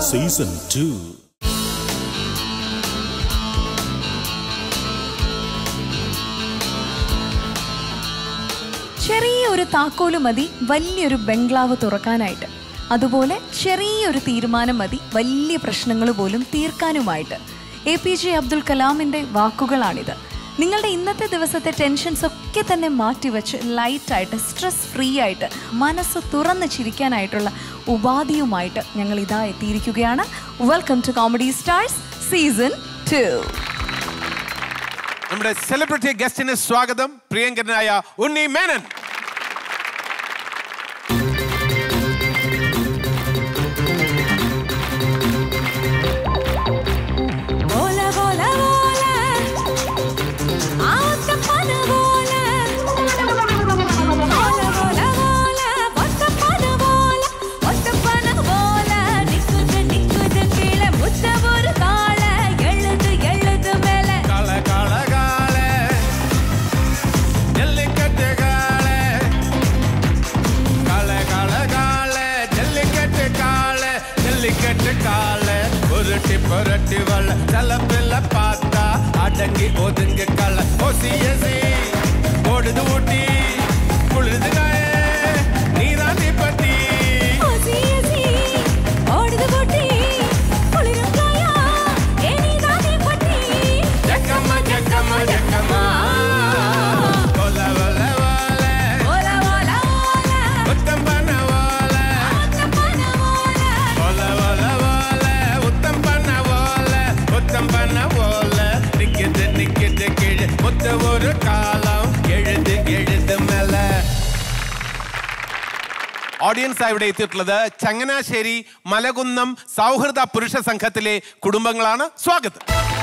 Season two ചെറിയൊരു താക്കോല് മതി വലിയൊരു ബംഗ്ലാവ് തുറക്കാനായിട്ട് അതുപോലെ ചെറിയൊരു തീരുമാനം മതി വലിയ പ്രശ്നങ്ങൾ പോലും തീർക്കാനുമായിട്ട് എ പി ജെ അബ്ദുൽ കലാമിൻ്റെ വാക്കുകളാണിത് നിങ്ങളുടെ ഇന്നത്തെ ദിവസത്തെ ടെൻഷൻസ് ഒക്കെ തന്നെ മാറ്റിവെച്ച് ലൈറ്റായിട്ട് സ്ട്രെസ് ഫ്രീ ആയിട്ട് മനസ്സ് തുറന്ന് ചിരിക്കാനായിട്ടുള്ള ഉപാധിയുമായിട്ട് ഞങ്ങൾ ഇതാ എത്തിയിരിക്കുകയാണ് welcome to comedy stars season two നമ്മുടെ സെലിബ്രിറ്റി ഗസ്റ്റിന് സ്വാഗതം പ്രിയങ്കരനായ ഉണ്ണി മേനൻ ഓല ഓല ഓല ആത്തപ്പന ഓല ഓല ഓല ഓല ഒത്തപ്പന ഓല ഒത്തപ്പന ഓല നിക്കുது നിക്കുது கீழே முத்த ஒரு கால எழுது எழுது மேல കാള കാള കാള ജല്ലിക്കെട്ട് കാള കാള കാള കാള ജല്ലിക്കെട്ട് കാള ജല്ലിക്കെട്ട് കാള ഉരുട്ടി പുരട്ടി വള്ള തലപ്പില്ല പാത്ത അടങ്ങി ഒതുങ്ങി കള ഒസിയസി ഓടുത് ഊട്ടി കുളിരുത് കായ നീരാണ്ടി പറ്റി ஓசி ஓசி ஓடுது போட்டி குளிரும் காயா ஏனி தானே பட்டி ജക്കമ്മ ജക്കമ്മ ജക്കമ്മ ഓല ഓല ഓല ஓல ஓல ஓல ഉത്തമ്പന ഓല ஆத்தப்பன ஓல ഓല ഓല ഓല ഉത്തമ്പന ഓല ഉത്തമ്പന ഓല നിക്കിത് നിക്കിത് കിഴ് മുത്ത ഒരു കാലം എഴുത് എഴുത് മേല ഓഡിയൻസ് ഇവിടെ എത്തിയിട്ടുള്ളത് ചങ്ങനാശ്ശേരി മലകുന്നം സൗഹൃദ പുരുഷ സംഘത്തിലെ കുടുംബങ്ങളാണ് സ്വാഗതം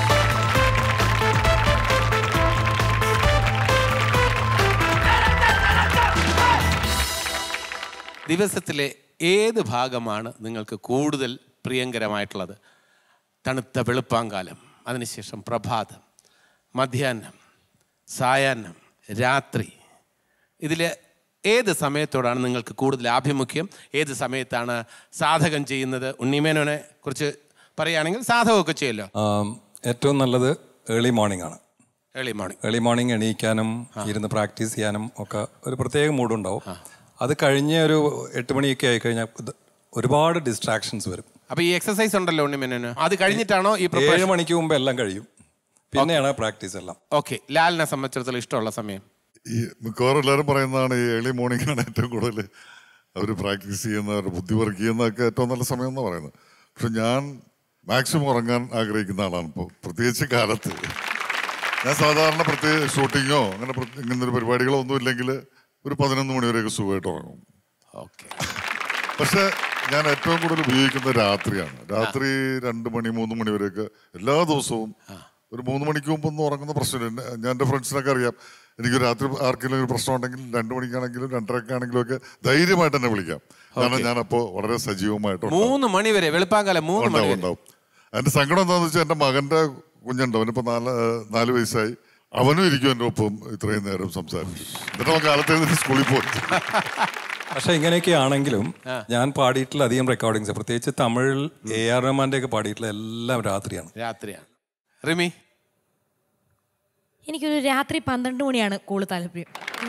ദിവസത്തിലെ ഏത് ഭാഗമാണ് നിങ്ങൾക്ക് കൂടുതൽ പ്രിയങ്കരമായിട്ടുള്ളത് തണുത്ത വെളുപ്പാങ്കാലം അതിനുശേഷം പ്രഭാതം മധ്യാഹ്നം സായാഹ്നം രാത്രി ഇതിൽ ഏത് സമയത്തോടാണ് നിങ്ങൾക്ക് കൂടുതൽ ആഭിമുഖ്യം ഏത് സമയത്താണ് സാധകം ചെയ്യുന്നത് ഉണ്ണിമേനോനെ കുറിച്ച് പറയുകയാണെങ്കിൽ സാധകമൊക്കെ ചെയ്യുമല്ലോ ആം, ഏറ്റവും നല്ലത് ഏർലി മോർണിംഗ് ആണ് ഏർലി മോർണിംഗ് ഏർലി മോർണിംഗ് എണീക്കാനും ഇരുന്ന് പ്രാക്ടീസ് ചെയ്യാനും ഒക്കെ ഒരു പ്രത്യേക മൂഡുണ്ടാവും അത് കഴിഞ്ഞ ഒരു എട്ട് മണിയൊക്കെ ആയി കഴിഞ്ഞാൽ ഇത് ഒരുപാട് ഡിസ്ട്രാക്ഷൻസ് വരും അപ്പോൾ ഈ എക്സസൈസ് ഉണ്ടല്ലോ ഉണ്ണിമേനോന് അത് കഴിഞ്ഞിട്ടാണോ ഈ ഏഴ് പ്രിപ്പറേഷൻ മണിക്ക് മുമ്പ് എല്ലാം കഴിയും പിന്നെയാണ് പ്രാക്ടീസ് എല്ലാം ഓക്കെ ലാലിനെ സംബന്ധിച്ചിടത്തോളം ഇഷ്ടമുള്ള സമയം ഈ മിക്കവാറും എല്ലാവരും പറയുന്നതാണ് ഈ ഏർലി മോർണിംഗാണ് ഏറ്റവും കൂടുതൽ അവർ പ്രാക്ടീസ് ചെയ്യുന്ന അവരുടെ ബുദ്ധി വർക്ക് ചെയ്യുന്നതൊക്കെ ഏറ്റവും നല്ല സമയം എന്ന് പറയുന്നത് പക്ഷെ ഞാൻ മാക്സിമം ഉറങ്ങാൻ ആഗ്രഹിക്കുന്ന ആളാണ് ഇപ്പോൾ പ്രത്യേകിച്ച് കാലത്ത് ഞാൻ സാധാരണ പ്രത്യേക ഷൂട്ടിങ്ങോ അങ്ങനെ പ്രത്യേക- ഇങ്ങനെ ഒരു പരിപാടികളോ ഒന്നും ഇല്ലെങ്കിൽ ഒരു പതിനൊന്ന് മണി വരെയൊക്കെ സുഖമായിട്ട് ഉറങ്ങും ഓക്കെ പക്ഷെ ഞാൻ ഏറ്റവും കൂടുതൽ ഉപയോഗിക്കുന്നത് രാത്രിയാണ് രാത്രി രണ്ട് മണി മൂന്ന് മണി വരെയൊക്കെ എല്ലാ ദിവസവും ഒരു മൂന്ന് മണിക്ക് മുമ്പ് ഒന്നും ഉറങ്ങുന്ന പ്രശ്നമില്ല എന്നെ- ഞാൻ എൻ്റെ ഫ്രണ്ട്സിനൊക്കെ അറിയാം എനിക്ക് രാത്രി ആർക്കെങ്കിലും ഒരു പ്രശ്നം ഉണ്ടെങ്കിൽ രണ്ട് മണിക്കാണെങ്കിലും രണ്ടരക്കാണെങ്കിലും ഒക്കെ ധൈര്യമായിട്ട് എന്നെ വിളിക്കാം കാരണം ഞാൻ അപ്പോൾ വളരെ സജീവമായിട്ട് ഉണ്ടാവും. മൂന്ന് മണി വരെ വെളുപ്പാങ്കാലം മൂന്ന് മണി ഉണ്ടാവും വരെ ഉണ്ടാവും അതിന്റെ സങ്കടം എന്താണെന്ന് വെച്ചാൽ എൻ്റെ മകൻ്റെ കുഞ്ഞുണ്ട് അവനിപ്പോൾ നാല് നാല് വയസ്സായി അവനും ഇരിക്കും എൻ്റെ ഒപ്പം ഇത്രയും നേരം സംസാരിക്കും എന്നിട്ട് അവൻ കാലത്ത് എഴുന്നേറ്റ് സ്കൂളിൽ പോകും പക്ഷെ ഇങ്ങനെയൊക്കെ ആണെങ്കിലും ഞാൻ പാടിയിട്ടുള്ള അധികം റെക്കോർഡിങ്സ് പ്രത്യേകിച്ച് തമിഴിൽ എ ആർ റഹ്മാന്റെ ഒക്കെ പാടിയിട്ടുള്ള എല്ലാം രാത്രിയാണ് രാത്രിയാണ് റിമി എനിക്കൊരു രാത്രി പന്ത്രണ്ട് മണിയാണ് കൂടുതൽ താല്പര്യം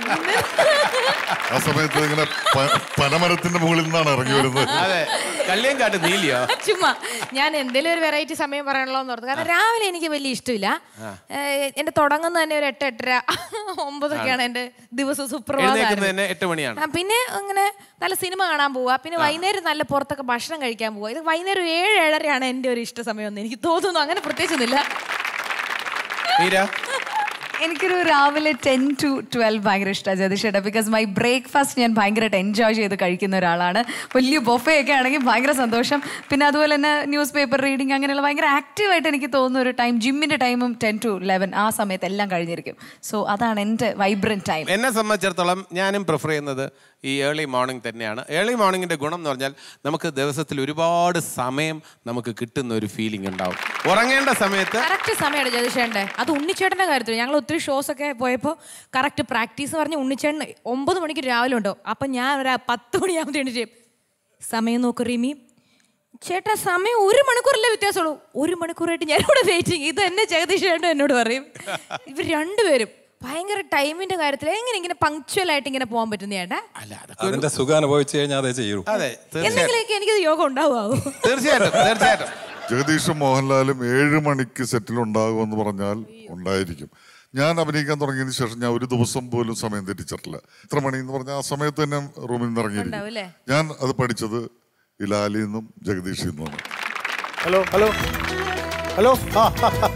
ആ സമയത്ത് ഇങ്ങനെ പ- പനമരത്തിന്റെ മുകളിൽ നിന്നാണ് ഇറങ്ങി വരുന്നത് അതെ കല്ലേം കാട്ട് നീലിയോ ചുമ്മാ ഞാൻ എന്തെങ്കിലും ഒരു വെറൈറ്റി സമയം പറയണല്ലോ എന്ന് ഓർത്തു കാരണം രാവിലെ എനിക്ക് വലിയ ഇഷ്ടമില്ല ഏഹ് എന്റെ തുടങ്ങുന്ന തന്നെ ഒരു എട്ട് എട്ടര ഒമ്പതൊക്കെയാണ് എന്റെ ദിവസം സുപ്രഭാതം എഴുന്നേക്കുന്നത് തന്നെ എട്ട് മണിയാണ് ആ, പിന്നെ അങ്ങനെ നല്ല സിനിമ കാണാൻ പോവുക പിന്നെ വൈകുന്നേരം നല്ല പുറത്തൊക്കെ ഭക്ഷണം കഴിക്കാൻ പോവുക ഇത് വൈകുന്നേരം ഒരു ഏഴ് ഏഴരയാണ് എൻ്റെ ഒരു ഇഷ്ട സമയം എന്ന് എനിക്ക് തോന്നുന്നു അങ്ങനെ പ്രത്യേകിച്ചൊന്നുമില്ല മീര എനിക്കൊരു രാവിലെ ടെൻ ടു ട്വൽവ് ഭയങ്കര ഇഷ്ടമാണ് ജതിഷേട്ടാ ബിക്കോസ് മൈ ബ്രേക്ക്ഫാസ്റ്റ് ഞാൻ ഭയങ്കരമായിട്ട് എൻജോയ് ചെയ്ത് കഴിക്കുന്ന ഒരാളാണ് വലിയ ബൊഫേ ഒക്കെ ആണെങ്കിൽ ഭയങ്കര സന്തോഷം പിന്നെ അതുപോലെ തന്നെ ന്യൂസ് പേപ്പർ റീഡിങ് അങ്ങനെയുള്ള ഭയങ്കര ആക്റ്റീവായിട്ട് എനിക്ക് തോന്നുന്ന ഒരു ടൈം ജിമ്മിൻ്റെ ടൈമും ടെൻ ടു ലെവൻ ആ സമയത്ത് എല്ലാം കഴിഞ്ഞിരിക്കും സോ അതാണ് എൻ്റെ വൈബ്രൻറ്റ് ടൈം എന്നെ സംബന്ധിച്ചിടത്തോളം ഞാനും പ്രിഫർ ചെയ്യുന്നത് ഈ ഏർലി മോർണിംഗ് തന്നെയാണ് ഏർലി മോർണിംഗിന്റെ ഗുണം എന്ന് പറഞ്ഞാൽ നമുക്ക് ദിവസത്തിൽ ഒരുപാട് സമയം നമുക്ക് കിട്ടുന്ന ഒരു ഫീലിംഗ് ഉണ്ടാവും ഉറങ്ങേണ്ട സമയത്ത് കറക്റ്റ് സമയമാണ് ജതിഷേട്ടൻ്റെ അത് ഉണ്ണിച്ചേട്ടൻ്റെ കാര്യത്തിൽ ഞങ്ങൾ ഒത്തിരി ഷോസ് ഒക്കെ പോയപ്പോൾ കറക്റ്റ് പ്രാക്ടീസ് പറഞ്ഞ് ഉണ്ണിച്ചേട്ടൻ ഒമ്പത് മണിക്ക് രാവിലെ ഉണ്ടോ അപ്പം ഞാൻ ഒരു പത്ത് മണിയാകുമ്പോൾ എണീറ്റ് സമയം നോക്ക് റിമി ചേട്ടാ സമയം ഒരു മണിക്കൂറല്ലേ വ്യത്യാസമുള്ളൂ ഒരു മണിക്കൂറായിട്ട് ഞാൻ ഇവിടെ വെയിറ്റിംഗ് ഇത് തന്നെ ജഗദീഷ് ചേട്ടൻ എന്നോട് പറയും ഇവർ രണ്ടുപേരും ഭയങ്കര ടൈമിന്റെ കാര്യത്തിൽ എങ്ങനെ ഇങ്ങനെ പങ്ക്ച്വൽ ആയിട്ട് ഇങ്ങനെ പോകാൻ പറ്റുന്ന ചേട്ടാ അല്ല അത് അതിന്റെ സുഖം അനുഭവിച്ചു കഴിഞ്ഞാൽ അതേ ചെയ്യൂ അതെ തീർച്ചയായിട്ടും എന്തെങ്കിലുമൊക്കെ എനിക്കത് യോഗം ഉണ്ടാവുമോ തീർച്ചയായിട്ടും തീർച്ചയായിട്ടും ജഗദീഷും മോഹൻലാലും ഏഴ് മണിക്ക് സെറ്റിൽ ഉണ്ടാകുമെന്ന് പറഞ്ഞാൽ ഉണ്ടായിരിക്കും ഞാൻ അഭിനയിക്കാൻ തുടങ്ങിയതിന് ശേഷം ഞാൻ ഒരു ദിവസം പോലും സമയം തെറ്റിച്ചിട്ടില്ല ഇത്ര മണി എന്ന് പറഞ്ഞാൽ ആ സമയത്ത് തന്നെ റൂമിൽ നിന്ന് ഇറങ്ങിയിരിക്കും ഉണ്ടാവുമല്ലേ? ഞാൻ അത് പഠിച്ചത് ഇലാലിൽ നിന്നും ജഗദീഷിൽ നിന്നുമാണ് ഹലോ ഹലോ ഹലോ ആ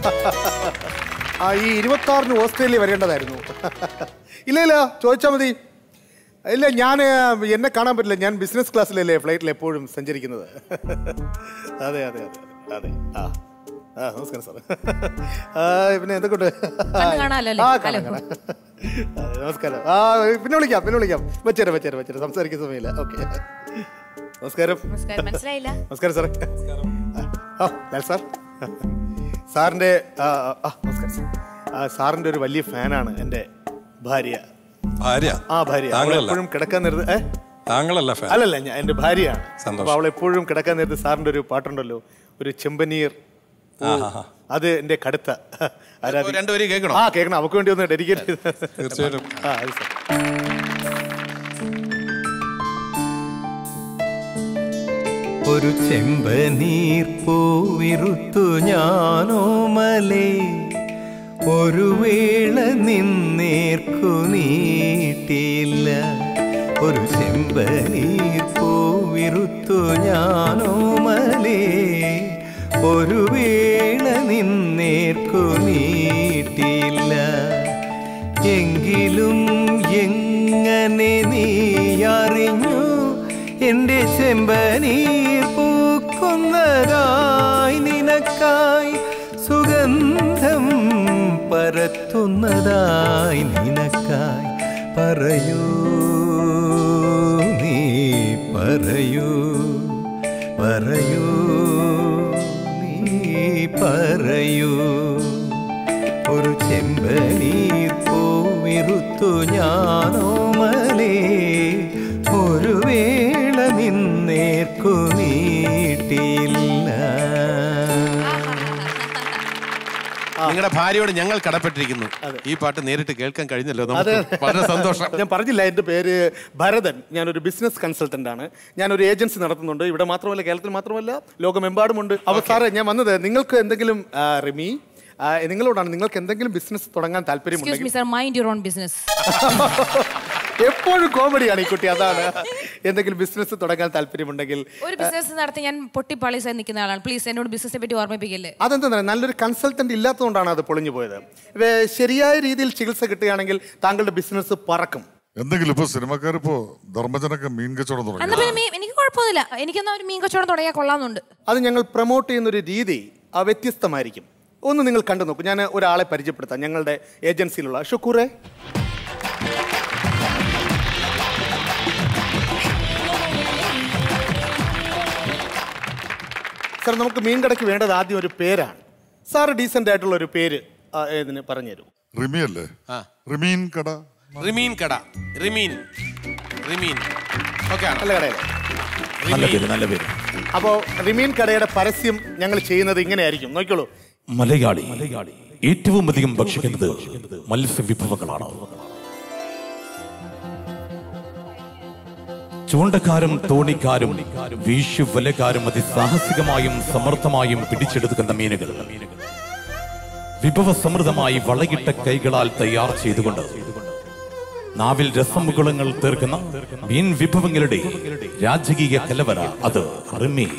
ആ ഈ ഇരുപത്തി ആറിന് ഓസ്ട്രേലിയ വരേണ്ടതായിരുന്നു ഇല്ല ഇല്ല ചോദിച്ചാൽ മതി ഇല്ല ഞാൻ എന്നെ കാണാൻ പറ്റില്ല ഞാൻ ബിസിനസ് ക്ലാസ്സിലല്ലേ ഫ്ലൈറ്റിൽ എപ്പോഴും സഞ്ചരിക്കുന്നത് അതെ അതെ അതെ അതെ ആ ആ നമസ്കാരം സാർ ആ പിന്നെ എന്തൊക്കെയുണ്ട് കണ്ണ് കാണാമല്ലോ അല്ലേ? ആ ഹലോ. കാണാം കാണാം അതെ, നമസ്കാരം ആ പിന്നെ വിളിക്കാം പിന്നെ വിളിക്കാം വെച്ചേരാം വെച്ചേരാം വെച്ചേരാം സംസാരിക്കുന്ന സമയമില്ല ഓക്കെ നമസ്കാരം നമസ്കാരം മനസ്സിലായില്ല നമസ്കാരം സാറേ ആ ലാൽ സാർ സാറിൻ്റെ ആ, ആ നമസ്കാരം സാർ ആ, സാറിൻ്റെ ഒരു വലിയ ഫാനാണ് എൻ്റെ ഭാര്യ ഭാര്യ ആ ഭാര്യ അവൾ താങ്കളല്ല എപ്പോഴും കിടക്കാൻ നേരത്ത് ഏ താങ്കളല്ല ഫാൻ അല്ലല്ല ഞാൻ എൻ്റെ ഭാര്യയാണ് സന്തോഷം. അപ്പോൾ അവൾ എപ്പോഴും കിടക്കാൻ നേരത്ത് സാറിൻ്റെ ഒരു പാട്ടുണ്ടല്ലോ ഒരു ചെമ്പനീർ പൂ. അത് എൻ്റെ കടുത്ത ആരാധി രണ്ടുപേരും കേൾക്കണോ ആ കേൾക്കണം അവൾക്ക് വേണ്ടി ഒന്ന് ഡെഡിക്കേറ്റ് ചെയ്ത് തീർച്ചയായിട്ടും ആ അത് സാർ ഒരു ചെമ്പനീർ പൂവിറുത്തു ഞാനോമലേ ഒരു വേള നിന്നേർക്കു നീട്ടിയില്ല ഒരു ചെമ്പനീർ പൂവിറുത്തു ഞാനോമലേ ഒരു വേള നിന്നേർക്കു നീട്ടിയില്ല എങ്കിലും എങ്ങനെ നീ അറിഞ്ഞു എന്റെ ചെമ്പനീർ പൂക്കുന്നതായി നിനക്കായി സുഗന്ധം പരത്തുന്നതായി നിനക്കായി പറയൂ നീ പറയൂ പറയൂ നീ പറയൂ ഒരു ചെമ്പനീർ പൂവിറുത്തു ഞാനോമലേ ഒരു വേള നിന്നേർക്കു നീട്ടില്ല നിങ്ങളുടെ ഭാര്യയോട് ഞങ്ങൾ കടപ്പെട്ടിരിക്കുന്നു ഈ പാട്ട് നേരിട്ട് കേൾക്കാൻ കഴിഞ്ഞല്ലോ നമുക്ക് വളരെ സന്തോഷം ഞാൻ പറഞ്ഞില്ല എൻ്റെ പേര് ഭരതൻ ഞാനൊരു ബിസിനസ് കൺസൾട്ടന്റ് ആണ് ഞാനൊരു ഏജൻസി നടത്തുന്നുണ്ട് ഇവിടെ മാത്രമല്ല കേരളത്തിൽ മാത്രമല്ല ലോകമെമ്പാടുമുണ്ട് അപ്പോൾ സാറേ ഞാൻ വന്നത് നിങ്ങൾക്ക് എന്തെങ്കിലും ആ, റിമി ആ, നിങ്ങളോടാണ് നിങ്ങൾക്ക് എന്തെങ്കിലും ബിസിനസ് തുടങ്ങാൻ എക്സ്ക്യൂസ് താല്പര്യമുണ്ടെങ്കിൽ me sir mind your own business എപ്പോഴും കോമഡിയാണ് ഈ കുട്ടി അതാണ് എന്തെങ്കിലും ബിസിനസ് തുടങ്ങാൻ താല്പര്യമുണ്ടെങ്കിൽ ഒരു ബിസിനസ് നടത്തി ഞാൻ പൊട്ടിപ്പാളീസായി നിൽക്കുന്ന ആളാണ് പ്ലീസ് എന്നോട് ബിസിനസിനെ പറ്റി ഓർമ്മിപ്പിക്കല്ലേ അതെന്താ നല്ലൊരു കൺസൾട്ടന്റ് ഇല്ലാത്തതുകൊണ്ടാണ് അത് പൊളിഞ്ഞു പോയത് ഇത് ശരിയായ രീതിയിൽ ചികിത്സ കിട്ടുകയാണെങ്കിൽ താങ്കളുടെ ബിസിനസ് പറക്കും എന്തെങ്കിലും ഇപ്പൊ സിനിമക്കാരിപ്പോ ധർമ്മജനൊക്കെ മീൻ കച്ചവടം തുടങ്ങി എന്നാ പിന്നെ മീൻ- എനിക്ക് കുഴപ്പമൊന്നുമില്ല എനിക്കെന്നാ ഒരു മീൻ കച്ചവടം തുടങ്ങിയാൽ കൊള്ളാമെന്നുണ്ട് അത് ഞങ്ങൾ പ്രൊമോട്ട് ചെയ്യുന്ന ഒരു രീതി ആ വ്യത്യസ്തമായിരിക്കും ഒന്ന് നിങ്ങൾ കണ്ടു നോക്കൂ ഞാൻ ഒരാളെ പരിചയപ്പെടുത്താം ഞങ്ങളുടെ ഏജൻസിയിലുള്ള ഷുക്കൂറെ സാർ നമുക്ക് മീൻ കടയ്ക്ക് വേണ്ടത് ആദ്യം ഒരു പേരാണ് സാർ ഡീസൻ്റ് ആയിട്ടുള്ള ഒരു പേര് ആ, ഇതിന് പറഞ്ഞു തരൂ റിമി അല്ലേ ആ. റിമീൻ കട റിമീൻ കട റിമീൻ റിമീൻ ഓക്കെ ആണ് നല്ല കടയല്ലേ നല്ല പേര് നല്ല പേര് അപ്പോൾ റിമീൻ കടയുടെ പരസ്യം ഞങ്ങൾ ചെയ്യുന്നത് ഇങ്ങനെയായിരിക്കും നോക്കിക്കോളൂ മലയാളി ഏറ്റവും അധികം ഭക്ഷിക്കുന്നത് മത്സ്യ വിഭവങ്ങളാണ് ചൂണ്ടക്കാരും തോണിക്കാരും വീശുവലക്കാരും അതിസാഹസികമായും സമർത്ഥമായും പിടിച്ചെടുക്കുന്ന മീനുകൾ വിഭവ സമൃദ്ധമായി വളയിട്ട കൈകളാൽ തയ്യാർ ചെയ്തുകൊണ്ട് നാവിൽ രസമുകുളങ്ങൾ തീർക്കുന്ന മീൻ വിഭവങ്ങളുടെ രാജകീയ കലവറ അത് റിമി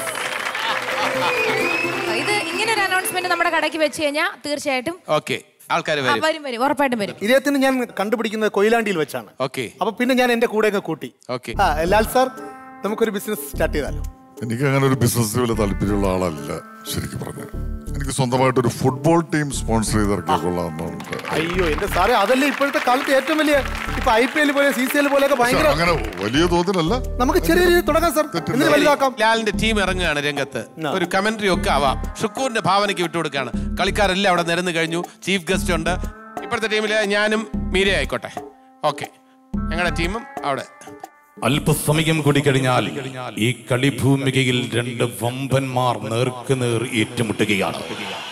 ഇത് ഇങ്ങനെ ഒരു അനൗൺസ്മെന്റ് നമ്മുടെ കടയ്ക്ക് വെച്ച് കഴിഞ്ഞാൽ തീർച്ചയായിട്ടും ഓക്കെ ആൾക്കാർ ആ, വരും വരും വരും ഉറപ്പായിട്ടും വരും ഇദ്ദേഹത്തിന് ഞാൻ കണ്ടുപിടിക്കുന്നത് കൊയിലാണ്ടിയിൽ വെച്ചാണ് ഓക്കെ അപ്പൊ പിന്നെ ഞാൻ എന്റെ കൂടെ അങ്ങ് കൂട്ടി ഓക്കെ ആ ലാൽ സാർ നമുക്കൊരു ബിസിനസ് സ്റ്റാർട്ട് ചെയ്താലോ എനിക്ക് അങ്ങനെ ഒരു ബിസിനസ്സിൽ വലിയ താല്പര്യമുള്ള ആളല്ല ശരിക്കും പറഞ്ഞ എനിക്ക് സ്വന്തമായിട്ട് ഒരു ഫുട്ബോൾ ടീം സ്പോൺസർ ചെയ്തിറക്കിയ കൊള്ളാമെന്നുണ്ട് അയ്യോ എന്റെ സാറേ അതല്ലേ ഇപ്പോഴത്തെ കാലത്ത് ഏറ്റവും വലിയ ഇപ്പൊ ഐ പി എൽ പോലെ സി സി എൽ പോലെയൊക്കെ ഭയങ്കര അങ്ങനെ വലിയ തോതിലല്ല നമുക്ക് ചെറിയ രീതിയിൽ തുടങ്ങാം സാർ എന്നിട്ട് വലുതാക്കാം ലാലിന്റെ ടീം ഇറങ്ങുകയാണ് രംഗത്ത് ആ. ഒരു കമന്ററി ഒക്കെ ആവാം ഷുക്കൂറിന്റെ ഭാവനയ്ക്ക് വിട്ടുകൊടുക്കുകയാണ് കളിക്കാരെല്ലാം അവിടെ നിരന്ന് കഴിഞ്ഞു ചീഫ് ഗസ്റ്റ് ഉണ്ട് ഇപ്പോഴത്തെ ടീമിൽ ഞാനും മീര ആയിക്കോട്ടെ ഓക്കെ ഞങ്ങളുടെ ടീമും അവിടെ അല്പസമയം കൂടി കഴിഞ്ഞാൽ ഈ കളിഭൂമികയിൽ രണ്ട് വമ്പന്മാർ നേർക്കുനേർ ഏറ്റുമുട്ടുകയാണ്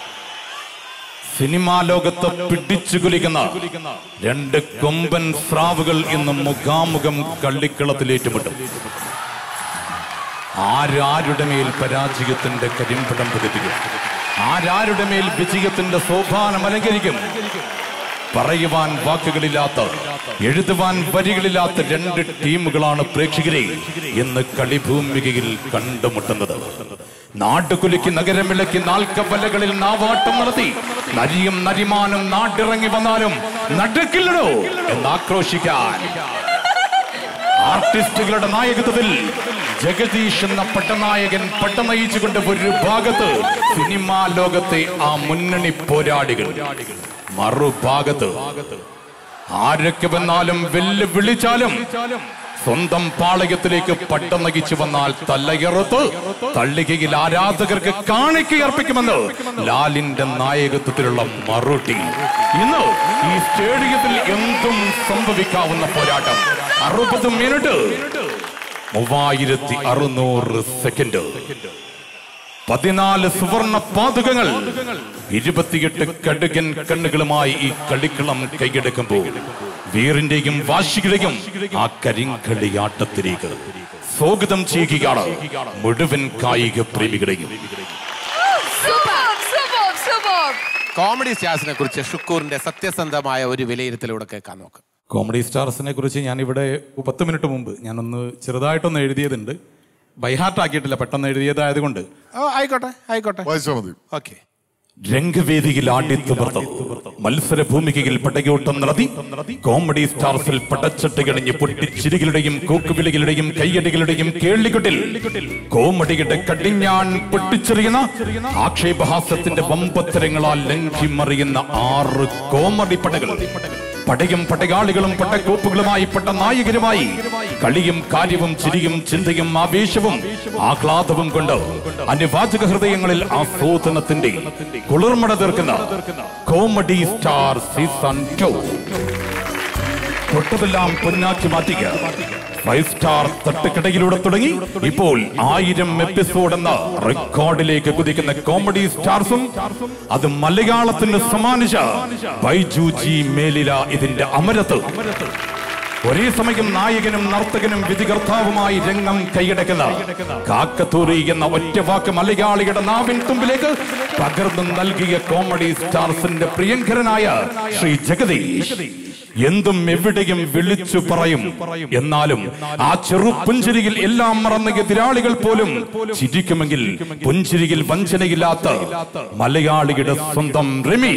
സിനിമാ ലോകത്ത് പിടിച്ചു കുലിക്കുന്ന രണ്ട് കൊമ്പൻ സ്രാവുകൾ ഇന്ന് മുഖാമുഖം കള്ളിക്കളത്തിൽ ഏറ്റുമുട്ടും ആരാരുടെ മേൽ പരാജയത്തിന്റെ കരിമ്പടം പതിപ്പിക്കും ആരാരുടെ മേൽ വിജയത്തിന്റെ സോപാനം അലങ്കരിക്കും പറയുവാൻ വാക്കുകളില്ലാത്ത എഴുതുവാൻ വരികളില്ലാത്ത രണ്ട് ടീമുകളാണ് പ്രേക്ഷകരെ ഇന്ന് കളിഭൂമികയിൽ കണ്ടുമുട്ടുന്നത് നാട്ടുകുലുക്കി നഗരമിളക്കി നാൽക്കവലകളിൽ നാവാട്ടം നടത്തി നരിയും നരിമാനും നാട്ടിറങ്ങി വന്നാലും നടുക്കില്ലടോ എന്ന് ആക്രോശിക്കാൻ ആർട്ടിസ്റ്റുകളുടെ നായകത്വത്തിൽ ജഗദീഷ് എന്ന പട്ടനായകൻ പട്ടനയിച്ചുകൊണ്ട് ഒരു ഭാഗത്ത് സിനിമാ ലോകത്തെ ആ മുന്നണി പോരാളികൾ മറുഭാഗത്ത് ആരൊക്കെ വന്നാലും വെല്ലു വിളിച്ചാലും സ്വന്തം പാളയത്തിലേക്ക് പട്ടനകിച്ചു വന്നാൽ തല്ലയറുത്ത് തള്ളികയിൽ ആരാധകർക്ക് കാണിക്കയർപ്പിക്കുമെന്ന് ലാലിന്റെ നായകത്വത്തിലുള്ള മറുട്ടി ഇന്ന് ഈ സ്റ്റേഡിയത്തിൽ എന്തും സംഭവിക്കാവുന്ന പോരാട്ടം അറുപത് മിനിറ്റ് മൂവായിരത്തി അറുന്നൂറ് സെക്കൻഡ് പതിനാല് സുവർണ പാതുകങ്ങൾ ഇരുപത്തിയെട്ട് കടുകൻ കണ്ണുകളുമായി ഈ കളിക്കളം കൈയെടുക്കുമ്പോൾ വീറിന്റെയും വാശിയുടെയും ആ കരിങ്കളിയാട്ടത്തിലേക്ക് സ്വാഗതം ചെയ്യുകയാണ് മുഴുവൻ കായിക പ്രേമികളെയും കോമഡി സ്റ്റാർസിനെ കുറിച്ച് ഷുക്കൂറിന്റെ സത്യസന്ധമായ ഒരു വിലയിരുത്തലൂടെ കേൾക്കാൻ നോക്കാം കോമഡി സ്റ്റാർസിനെ കുറിച്ച് ഞാൻ ഇവിടെ പത്ത് മിനിറ്റ് മുമ്പ് ഞാനൊന്ന് ചെറുതായിട്ടൊന്ന് എഴുതിയതുണ്ട് ബൈഹാർട്ട് ആക്കിയിട്ടില്ല പെട്ടെന്ന് എഴുതിയതായതുകൊണ്ട് ഓ ആയിക്കോട്ടെ ആയിക്കോട്ടെ വായിച്ചാൽ മതി ഓക്കെ രംഗവേദിയിൽ ആടിത്തുമർത്ത് മത്സര ഭൂമികയിൽ പടയോട്ടം നടത്തി കോമഡി സ്റ്റാർസിൽ പടച്ചട്ടകണിഞ്ഞ് പൊട്ടിച്ചിരികളുടെയും കൂക്കുവിളികളുടെയും കയ്യടികളുടെയും കേളികൊട്ടിൽ കോമഡിയുടെ കടിഞ്ഞാൺ പൊട്ടിച്ചെറിയുന്ന ആക്ഷേപഹാസ്യത്തിന്റെ വമ്പത്തരങ്ങളാൽ ലംഘി മറിയുന്ന ആറ് കോമഡി പടകൾ പടയും പടയാളികളും പട്ടക്കോപ്പുകളുമായി പട്ട നായകരുമായി കളിയും കാര്യവും ചിരിയും ചിന്തയും ആവേശവും ആഹ്ലാദവും കൊണ്ട് അനുവാചക ഹൃദയങ്ങളിൽ ആസ്വാദനത്തിന്റെ കുളിർമട തീർക്കുന്ന കോമഡി സ്റ്റാർ സീസൺ ടു തൊട്ടതെല്ലാം പൊന്നാക്കി മാറ്റുക ഫൈവ് സ്റ്റാർ തട്ടുകടയിലൂടെ തുടങ്ങി ഇപ്പോൾ ആയിരം എപ്പിസോഡ് എന്ന റെക്കോർഡിലേക്ക് കുതിക്കുന്ന കോമഡി സ്റ്റാർസും അത് മലയാളത്തിന് സമ്മാനിച്ച ബൈജു ജി മേലില ഇതിന്റെ അമരത്ത് ഒരേ സമയം നായകനും നർത്തകനും വിധികർത്താവുമായി രംഗം കൈയടക്കുന്ന കാക്കത്തൂറി എന്ന ഒറ്റ വാക്ക് മലയാളിയുടെ നാവിൻ തുമ്പിലേക്ക് പകർന്നു നൽകിയ കോമഡി സ്റ്റാർസിന്റെ പ്രിയങ്കരനായ ശ്രീ ജഗദീഷ് എന്തും എവിടെയും വിളിച്ചു പറയും എന്നാലും ആ ചെറു പുഞ്ചിരിയിൽ എല്ലാം മറന്ന എതിരാളികൾ പോലും ചിരിക്കുമെങ്കിൽ പുഞ്ചിരിയിൽ വഞ്ചനയില്ലാത്ത മലയാളിയുടെ സ്വന്തം റിമി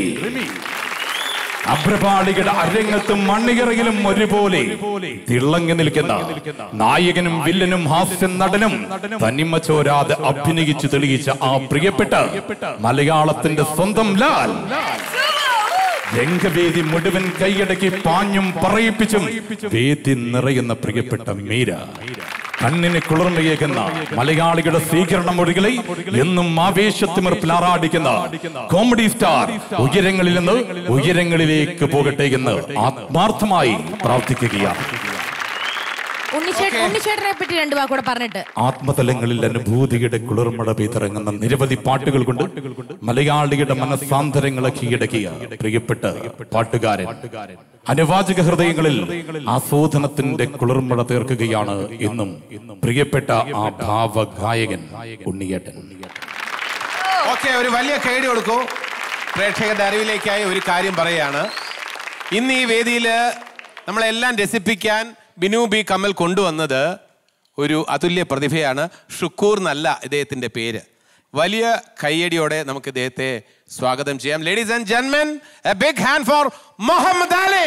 അഭ്രപാളികളുടെ അരങ്ങത്തും മണ്ണികറയിലും ഒരുപോലെ തിളങ്ങി നിൽക്കുന്ന നായകനും വില്ലനും ഹാസ്യ നടനും തനിമ ചോരാതെ അഭിനയിച്ചു തെളിയിച്ച ആ പ്രിയപ്പെട്ട മലയാളത്തിന്റെ സ്വന്തം ലാൽ രംഗവേദി മുഴുവൻ കൈയടക്കി പാഞ്ഞും പറയിപ്പിച്ചും വേദി നിറയുന്ന പ്രിയപ്പെട്ട മീര കണ്ണിന് കുളിർമയേകുന്ന മലയാളികളുടെ സ്വീകരണ മൊഴികളെ എന്നും ആവേശത്തിമിർപ്പിൽ ആറാടിക്കുന്ന കോമഡി സ്റ്റാർ ഉയരങ്ങളിൽ നിന്ന് ഉയരങ്ങളിലേക്ക് പോകട്ടെ എന്ന് ആത്മാർത്ഥമായി പ്രാർത്ഥിക്കുകയാണ് ഉണ്ണിച്ചേട്ടൻ ഉണ്ണിച്ചേട്ടനെ പറ്റി രണ്ടു വാക്കൂടെ പറഞ്ഞിട്ട് ആത്മതലങ്ങളിൽ അനുഭൂതിയുടെ കുളിർമഴ പെയ്തിറങ്ങുന്ന നിരവധി പാട്ടുകൾ കൊണ്ട് മലയാളിയുടെ മനസ്സാന്തരങ്ങളെ കീഴടക്കിയ പ്രിയപ്പെട്ട പാട്ടുകാരൻ അനുവാചക ഹൃദയങ്ങളിൽ ആസ്വാദനത്തിന്റെ കുളിർമഴ തീർക്കുകയാണ് എന്നും പ്രിയപ്പെട്ട ആ ഭാവഗായകൻ ഉണ്ണിയേട്ടൻ ഓക്കെ ഒരു വലിയ കൈഡി കൊടുക്കൂ പ്രേക്ഷകരുടെ അറിവിലേക്കായി ഒരു കാര്യം പറയുകയാണ് ഇന്ന് ഈ വേദിയിൽ നമ്മളെല്ലാം രസിപ്പിക്കാൻ ബിനു ബി കമൽ കൊണ്ടുവന്നത് ഒരു അതുല്യ പ്രതിഭയാണ് ഷുക്കൂർ എന്നല്ല ഇദ്ദേഹത്തിൻ്റെ പേര് വലിയ കയ്യടിയോടെ നമുക്ക് ഇദ്ദേഹത്തെ സ്വാഗതം ചെയ്യാം ലേഡീസ് ആൻഡ് ജെന്മൻ a big hand for Muhammad Ali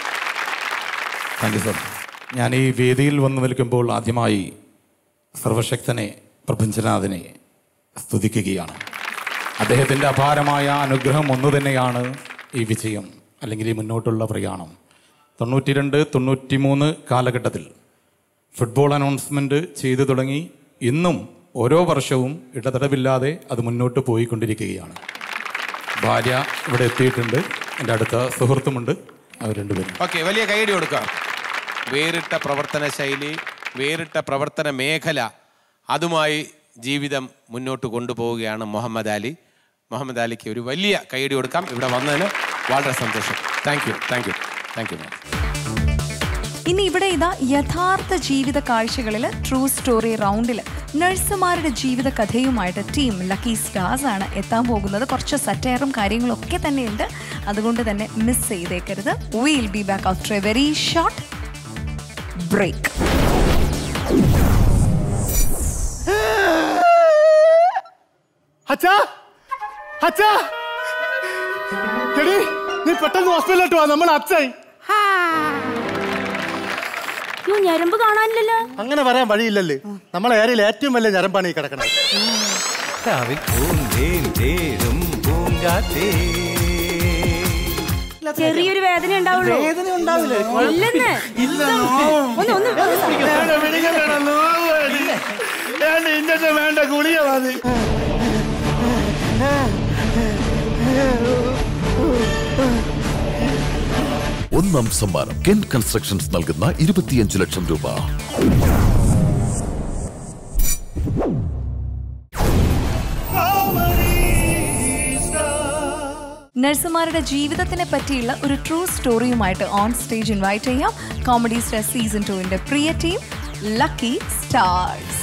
thank you sir ഞാൻ ഈ വേദിയിൽ വന്നു നിൽക്കുമ്പോൾ ആദ്യമായി സർവശക്തനെ പ്രപഞ്ചനാഥനെ സ്തുതിക്കുകയാണ് അദ്ദേഹത്തിൻ്റെ അപാരമായ അനുഗ്രഹം ഒന്നു തന്നെയാണ് ഈ വിജയം അല്ലെങ്കിൽ ഈ മുന്നോട്ടുള്ള പ്രയാണം തൊണ്ണൂറ്റി രണ്ട് തൊണ്ണൂറ്റി മൂന്ന് കാലഘട്ടത്തിൽ ഫുട്ബോൾ അനൗൺസ്മെൻറ്റ് ചെയ്തു തുടങ്ങി ഇന്നും ഓരോ വർഷവും ഇടതടവില്ലാതെ അത് മുന്നോട്ട് പോയിക്കൊണ്ടിരിക്കുകയാണ് ഭാര്യ ഇവിടെ എത്തിയിട്ടുണ്ട് എൻ്റെ അടുത്ത സുഹൃത്തുമുണ്ട് അവർ രണ്ടുപേരും ഓക്കെ വലിയ കൈയടി കൊടുക്കാം വേറിട്ട പ്രവർത്തന ശൈലി വേറിട്ട പ്രവർത്തന മേഖല അതുമായി ജീവിതം മുന്നോട്ട് കൊണ്ടുപോവുകയാണ് മുഹമ്മദ് അലി മുഹമ്മദ് അലിക്ക് ഒരു വലിയ കൈയടി കൊടുക്കാം ഇവിടെ വന്നതിന് വളരെ സന്തോഷം thank you thank you thank you ma'am ഇനി ഇവിടെ ഇതാ യഥാർത്ഥ ജീവിത കാഴ്ചകളിൽ ട്രൂ സ്റ്റോറി റൗണ്ടിൽ നഴ്സുമാരുടെ ജീവിത കഥയുമായിട്ട് ടീം ലക്കി സ്റ്റാർസ് ആണ് എത്താൻ പോകുന്നത് കുറച്ച് സറ്റയറും കാര്യങ്ങളും ഒക്കെ തന്നെയുണ്ട് അതുകൊണ്ട് തന്നെ മിസ് ചെയ്തേക്കരുത് will be back after a very short break അച്ഛാ അച്ഛാ എടി നീ പെട്ടെന്ന് ഹോസ്പിറ്റലിലോട്ട് വാ നമ്മൾ അച്ഛായി ഞരമ്പ് കാണാനില്ലല്ലോ അങ്ങനെ വരാൻ വഴിയില്ലല്ലേ നമ്മളെ ഏരിയയിൽ ഏറ്റവും വലിയ ഞരമ്പാണ് ഈ കിടക്കുന്നത് കാവിൽ പൂന്തേൻ തേടും പൂങ്കാറ്റേ ചെറിയൊരു വേദന ഉണ്ടാവുള്ളൂ വേദന ഉണ്ടാവില്ലേ? ഇല്ലെന്ന് ഒന്ന് ഒന്ന് ഇന്നത്തെ വേണ്ട ഗുളിക മതി ഒന്നാം സമ്മാനം കെൻ കൺസ്ട്രക്ഷൻസ് നൽകുന്ന ഇരുപത്തിയഞ്ച് ലക്ഷം രൂപ നഴ്സുമാരുടെ ജീവിതത്തിനെ പറ്റിയുള്ള ഒരു ട്രൂ സ്റ്റോറിയുമായിട്ട് ഓൺ സ്റ്റേജ് ഇൻവൈറ്റ് ചെയ്യാം കോമഡി സ്റ്റാർ സീസൺ ടുവിന്റെ പ്രിയ ടീം ലക്കി സ്റ്റാർസ്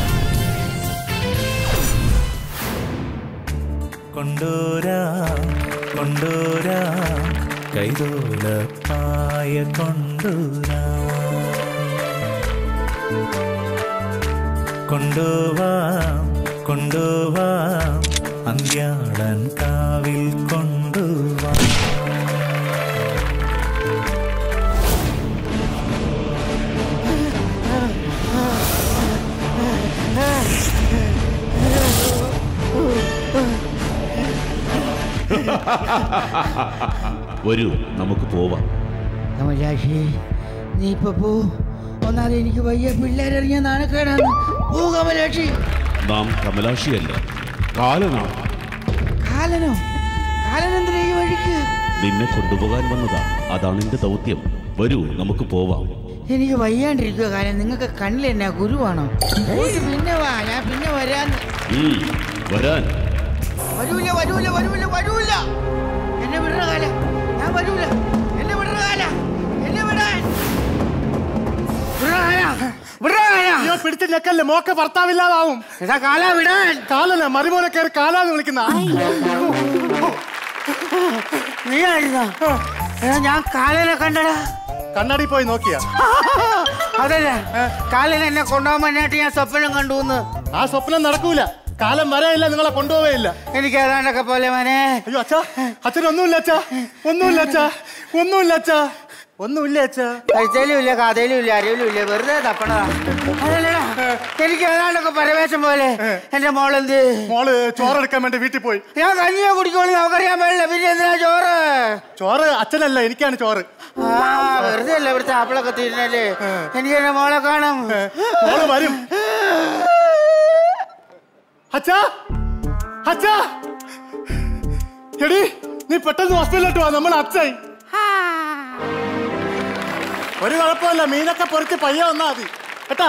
കൊണ്ടോരാം കൊണ്ടോരാം കൈതോലപ്പായ കൊണ്ടോരാം കൊണ്ടുവാം കൊണ്ടുവാം അന്ത്യാളൻ കാവിൽ കൊണ്ടുവാം വരൂ നമുക്ക് പോവാം കമലാക്ഷി നീ ഇപ്പൊ പോ ഒന്നാമത് എനിക്ക് വയ്യ പിള്ളേരെറിഞ്ഞ നാണക്കേടാണ് പോ കമലാക്ഷി നാം കമലാക്ഷിയല്ല കാലനാണ് കാലനോ കാലൻ എന്തിനാ ഈ വഴിക്ക് നിന്നെ കൊണ്ടുപോകാൻ വന്നതാ അതാണ് എന്റെ ദൗത്യം വരൂ നമുക്ക് പോവാം എനിക്ക് വയ്യാണ്ടിരിക്കുക കാലം നിങ്ങൾക്ക് കണ്ണിൽ എന്നാ ഗുരുവാണോ പോയിട്ട് പിന്നെ വാ ഞാൻ പിന്നെ വരാന്ന് ഉം, വരാൻ വരൂല വരൂല വരൂല വരൂല എന്നെ വിടണ കാല ഞാൻ വരൂല എന്നെ വിടണ കാല എന്നെ വിടാൻ വിടണ കാല വിടണ കാല അയ്യോ പിടിച്ച് ഞെക്കല്ലേ മോക്ക ഭർത്താവില്ലാതാവും എടാ കാല വിടാൻ കാലല്ല മരുമോനെ കയറി കാലാന്ന് വിളിക്കുന്ന നീ ആയിരുന്നോ എടാ ഞാൻ കാലനെ കണ്ടടാ കണ്ണാടി പോയി നോക്കിയാ അതല്ല കാലൻ എന്നെ കൊണ്ടുപോകാൻ വേണ്ടിയിട്ട് ഞാൻ സ്വപ്നം കണ്ടു എന്ന് ആ സ്വപ്നം നടക്കൂല കാലം വരെയില്ല നിങ്ങളെ കൊണ്ടുപോവേയില്ല എനിക്ക് ഏതാണ്ടൊക്കെ പോലെ മോനെ അയ്യോ അച്ഛാ അച്ഛൻ ഒന്നുമില്ല അച്ഛാ ഒന്നുമില്ല അച്ഛാ ഒന്നുമില്ല അച്ഛാ ഒന്നുമില്ല അച്ഛാ കഴിച്ചാലും ഇല്ല കഥയിലും ഇല്ല അറിവിലും ഇല്ല വെറുതെ തപ്പണതാ അതല്ലടാ എനിക്ക് ഏതാണ്ടൊക്കെ പരവേശം പോലെ എന്റെ മോളെന്ത് മോള് ചോറെടുക്കാൻ വേണ്ടി വീട്ടിൽ പോയി ഞാൻ കഞ്ഞിയെ കുടിക്കോളൂ നമുക്കറിയാൻ പാടില്ല പിന്നെ എന്തിനാ ചോറ് ചോറ് അച്ഛനല്ല എനിക്കാണ് ചോറ് ആ വെറുതെ അല്ല ഇവിടുത്തെ ആപ്പിളൊക്കെ തിരിഞ്ഞല്ലേ എനിക്ക് എന്റെ മോളെ കാണാം മോള് വരും അച്ഛാ അച്ഛാ എടി നീ പെട്ടെന്ന് ഹോസ്പിറ്റലിലോട്ട് വാ നമ്മൾ അച്ഛായി ഒരു കുഴപ്പമില്ല മീനൊക്കെ പൊറിച്ച് പയ്യ വന്നാ മതി കേട്ടാ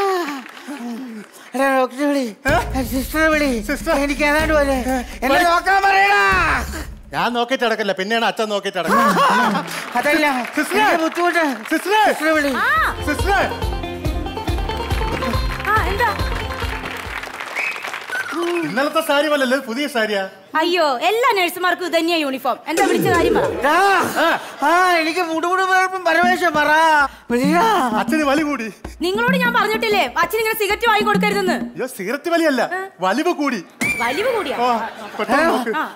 എടാ ഡോക്ടറെ വിളി സിസ്റ്ററെ വിളി എനിക്ക് ഏതാണ്ട് പോലെ എന്നെ നോക്കാൻ പറയടാ ഞാൻ നോക്കിയിട്ട് അടക്കല്ല പിന്നെയാണ് അച്ഛൻ നോക്കിയിട്ട് അടക്കം അതല്ല സിസ്റ്ററെ എനിക്ക് ബുദ്ധിമുട്ട് സിസ്റ്ററെ സിസ്റ്ററെ വിളി സിസ്റ്ററെ ആ എന്താ ഇന്നലത്തെ സാരി പോലല്ലേ ഇത് പുതിയ സാരിയാ അയ്യോ എല്ലാ നഴ്സുമാർക്കും ഇത് തന്നെയാ യൂണിഫോം എന്താ വിളിച്ച കാര്യം പറ ഡാ, ആ എനിക്ക് മുടുമുടു വേർപ്പും പരമേശ്വരം പറ വിളിടാ അച്ഛന് വലി കൂടി നിങ്ങളോട് ഞാൻ പറഞ്ഞിട്ടില്ലേ അച്ഛൻ ഇങ്ങനെ സിഗരറ്റ് വാങ്ങി കൊടുക്കരുതെന്ന് അയ്യോ സിഗരറ്റ് വലിയല്ല വലിവ് കൂടി വലിവ് കൂടിയാ ഓ പെട്ടെന്ന് നോക്ക് ആ.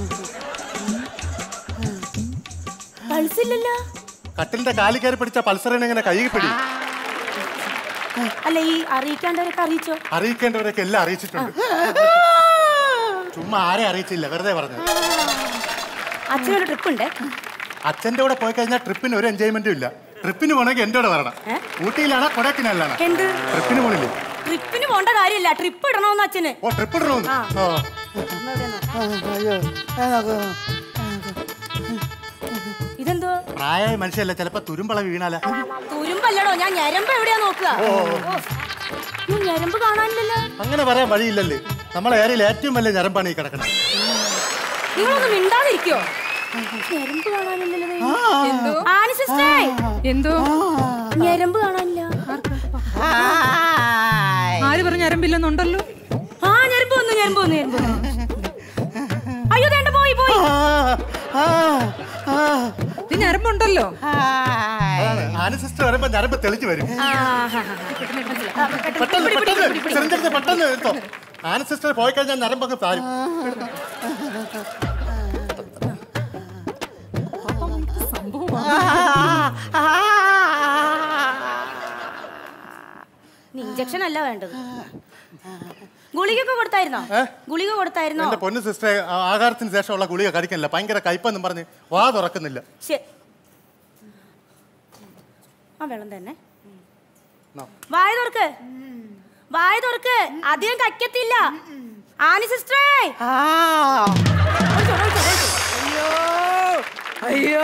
പൾസ് ഇല്ലല്ലോ കട്ടിലിന്റെ കാലി കയറി പിടിച്ച പൾസറിനെ ഇങ്ങനെ കൈ പിടി അല്ല ഈ അറിയിക്കാണ്ടവരൊക്കെ അറിയിച്ചോ അറിയിക്കേണ്ടവരൊക്കെ എല്ലാം അറിയിച്ചിട്ടുണ്ട് ചുമ്മാ ആരെ അറിയിച്ചില്ല വെറുതെ പറഞ്ഞു അച്ഛനൊരു ട്രിപ്പ് ഉണ്ട് അച്ഛന്റെ കൂടെ പോയി കഴിഞ്ഞാൽ ട്രിപ്പിന് ഒരു എൻജോയ്മെന്റും ഇല്ല ട്രിപ്പിന് പോണെങ്കിൽ എന്റെ കൂടെ വരണം ഊട്ടിയിലാണോ കൊടൈക്കനാലിലാണോ എന്ത് ട്രിപ്പിന് പോണില്ലേ ട്രിപ്പിന് പോണ്ട കാര്യമില്ല ട്രിപ്പ് ഇടണമെന്ന് അച്ഛന് ഓ ട്രിപ്പ് ഇടണമെന്ന് ആ. ഓ അയ്യോ ആ, നോക്ക്. ഇതെന്തോ പ്രായമായ മനുഷ്യല്ല ചിലപ്പോ തുരുമ്പള വീണാല തുരുമ്പല്ലടോ ഞാൻ ഞരമ്പ് എവിടെയാ നോക്കുക ഓ. ഈ ഞരമ്പ് കാണാനില്ലല്ലോ അങ്ങനെ പറയാൻ വഴിയില്ലല്ലേ നമ്മളെ ഏരിയയിൽ ഏറ്റവും വലിയ ഞരമ്പാണ് ഈ കിടക്കുന്നത് നിങ്ങളൊന്ന് മിണ്ടാതിരിക്കോ ഞരമ്പ് കാണാനില്ലല്ലോ എന്തോ ആനി സിസ്റ്ററേ എന്തോ ഞരമ്പ് കാണാനില്ല ആര് പറഞ്ഞ ഞരമ്പില്ലെന്നുണ്ടല്ലോ ആ ഞരമ്പ് വന്നു ഞരമ്പ് വന്നു ഞരമ്പ് വന്നു അയ്യോ വേണ്ട പോയി പോയി ഈ ഞരമ്പുണ്ടല്ലോ ആന സിസ്റ്റർ വരുമ്പോ ഞരമ്പ് തെളിഞ്ഞു വരും ആ, ഹാ, ഹാ. പെട്ടെന്ന് പിടി, പിടി, പെട്ടെന്ന് പിടി, പിടി. ചെറുതെടുത്ത് പെട്ടെന്ന് എടുത്തോ ആന സിസ്റ്റർ പോയി കഴിഞ്ഞാൽ ഞരമ്പങ്ങ് താരും ഇഞ്ചക്ഷൻ അല്ല വേണ്ടത് ഗുളികയൊക്കെ കൊടുത്തായിരുന്നോ ഏ? ഗുളിക കൊടുത്തായിരുന്നോ എന്റെ പൊന്നു സിസ്റ്ററെ ആ- ആഹാരത്തിന് ശേഷമുള്ള ഗുളിക കഴിക്കണില്ല ഭയങ്കര കയ്പെന്നും പറഞ്ഞ് വാ തുറക്കുന്നില്ല ശരി ആ വെള്ളം തന്നെ വായ തുറക്ക് വായ തുറക്ക് അധികം കയ്ക്കത്തില്ല ആനി സിസ്റ്ററേ അയ്യോ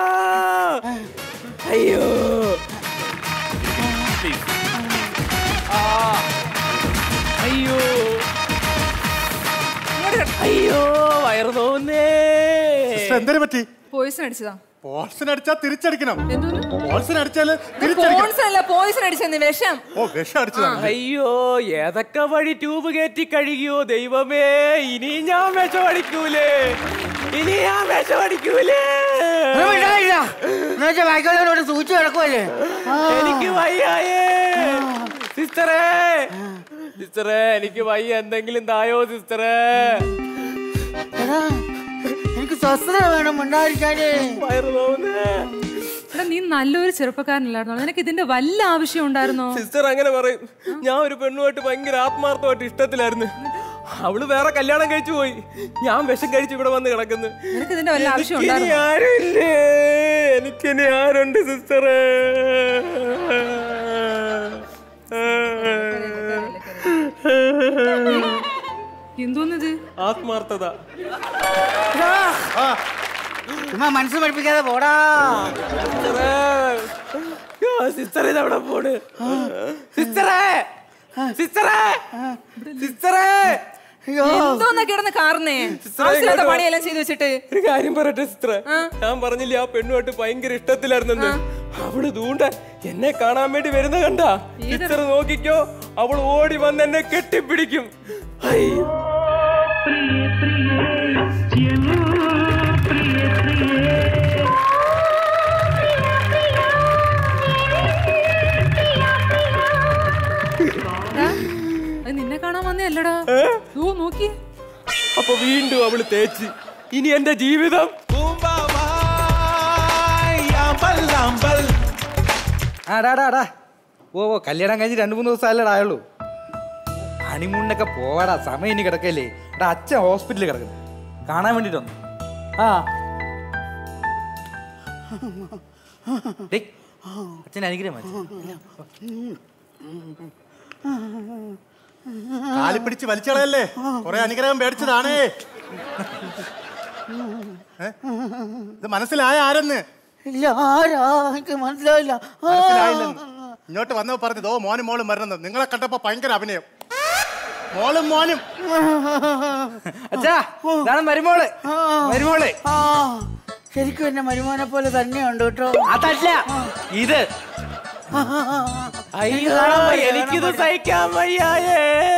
അയ്യോ അയ്യോ അയ്യോ വയറ് തോന്നേ സിസ്റ്റർ എന്തിനു പറ്റി പോയിസൺ അടിച്ചതാ പോൾസിന് അടിച്ചാൽ തിരിച്ചടിക്കണം പോൾസിന് അടിച്ചാല് തിരിച്ചടിക്കണം പോൺസ് അല്ല പോയിസൺ അടിച്ചെന്ന് വിഷം ഓ വിഷം അടിച്ചതാണ് അയ്യോ ഏതൊക്കെ വഴി ട്യൂബ് കയറ്റി കഴുകിയോ ദൈവമേ ഇനി ഞാൻ വിഷമടിക്കൂലേ ഇനി ഞാൻ വിഷമടിക്കൂലേ ബാക്കിയുള്ളവരോട് സൂചിച്ചു കിടക്കുമല്ലേ എനിക്ക് വയ്യായേ സിസ്റ്ററേ സിസ്റ്ററേ എനിക്ക് വയ്യ എന്തെങ്കിലും തായോ സിസ്റ്ററേ എനിക്ക് സ്വസ്ഥത വേണം ഉണ്ടായിരിക്കാനേ വയറ് തോന്നേ എടാ നീ നല്ലൊരു ചെറുപ്പക്കാരനല്ലായിരുന്നോ നിനക്ക് ഇതിന്റെ വല്ല ആവശ്യം ഉണ്ടായിരുന്നോ സിസ്റ്റർ അങ്ങനെ പറയും ഞാൻ ഒരു പെണ്ണുമായിട്ട് ഭയങ്കര ആത്മാർത്ഥമായിട്ട് ഇഷ്ടത്തിലായിരുന്നു അവള് വേറെ കല്യാണം കഴിച്ചു പോയി ഞാൻ വിഷം കഴിച്ച് ഇവിടെ വന്ന് കിടക്കുന്നു നിനക്ക് ഇതിന്റെ വല്ല ആവശ്യം എനിക്കിനി ഉണ്ടായിരുന്നോ ആരുമില്ലേ എനിക്കിനി ആരുണ്ട് സിസ്റ്ററേ എന്തോന്നത് ആത്മാർത്ഥത ചുമ്മാ മനസ്സ് പഠിപ്പിക്കാതെ പോടാ സിസ്റ്ററേ സിസ്റ്റർ ഇതവിടെ പോണ് സിസ്റ്ററേ സിസ്റ്ററേ സിസ്റ്ററേ എന്തോന്നാ കിടന്ന് കാർന്നേ ആവശ്യമില്ലാത്ത പണിയെല്ലാം ചെയ്തു വെച്ചിട്ട് ഒരു കാര്യം പറയട്ടെ സിസ്റ്റർ ഞാൻ പറഞ്ഞില്ലേ ആ പെണ്ണുമായിട്ട് ഭയങ്കര ഇഷ്ടത്തിലായിരുന്നെന്ന് അവള് ദൂണ്ട എന്നെ കാണാൻ വേണ്ടി വരുന്ന കണ്ട സിസ്റ്റർ നോക്കിക്കോ അവൾ ഓടി വന്ന് എന്നെ കെട്ടിപ്പിടിക്കും അയ്യോ. അത് നിന്നെ കാണാൻ വന്നേ അല്ലടാ ഓ നോക്കി അപ്പൊ വീണ്ടും അവള് തേച്ച് ഇനി എന്റെ ജീവിതം ആടാടാടാ ഓ ഓ കല്യാണം കഴിഞ്ഞ് രണ്ട് മൂന്ന് ദിവസം അല്ലടാ ആയുള്ളൂ ഹണിമൂണിനൊക്കെ പോവാടാ സമയം ഇനി കിടക്കല്ലേ എടാ അച്ഛൻ ഹോസ്പിറ്റലിൽ കിടക്കുന്നു കാണാൻ വേണ്ടിട്ട് വന്നു ആ ഡേയ്, അച്ഛൻ അനുഗ്രഹം മതി കാലി പിടിച്ച് വലിച്ചളയല്ലേ കുറെ അനുഗ്രഹം പേടിച്ചതാണേ ഏ? ഇത് മനസ്സിലായ ആരെന്ന് ഇല്ല ആരാ എനിക്ക് മനസ്സിലായില്ല ആ. മനസ്സിലായില്ലെന്ന് ഇങ്ങോട്ട് വന്നപ്പോ പറഞ്ഞു ദോ മോനും മോളും വരണം നിങ്ങളെ കണ്ടപ്പോ ഭയങ്കര അഭിനയം മോളും മോനും അച്ഛാ ഇതാണ് മരുമോള് മരുമോള് ആ ശരിക്കും എന്നെ മരുമോനെ പോലെ തന്നെയുണ്ട് കേട്ടോ അതല്ല ഇത് അയ്യോ എനിക്കിത് സഹിക്കാൻ വയ്യായേ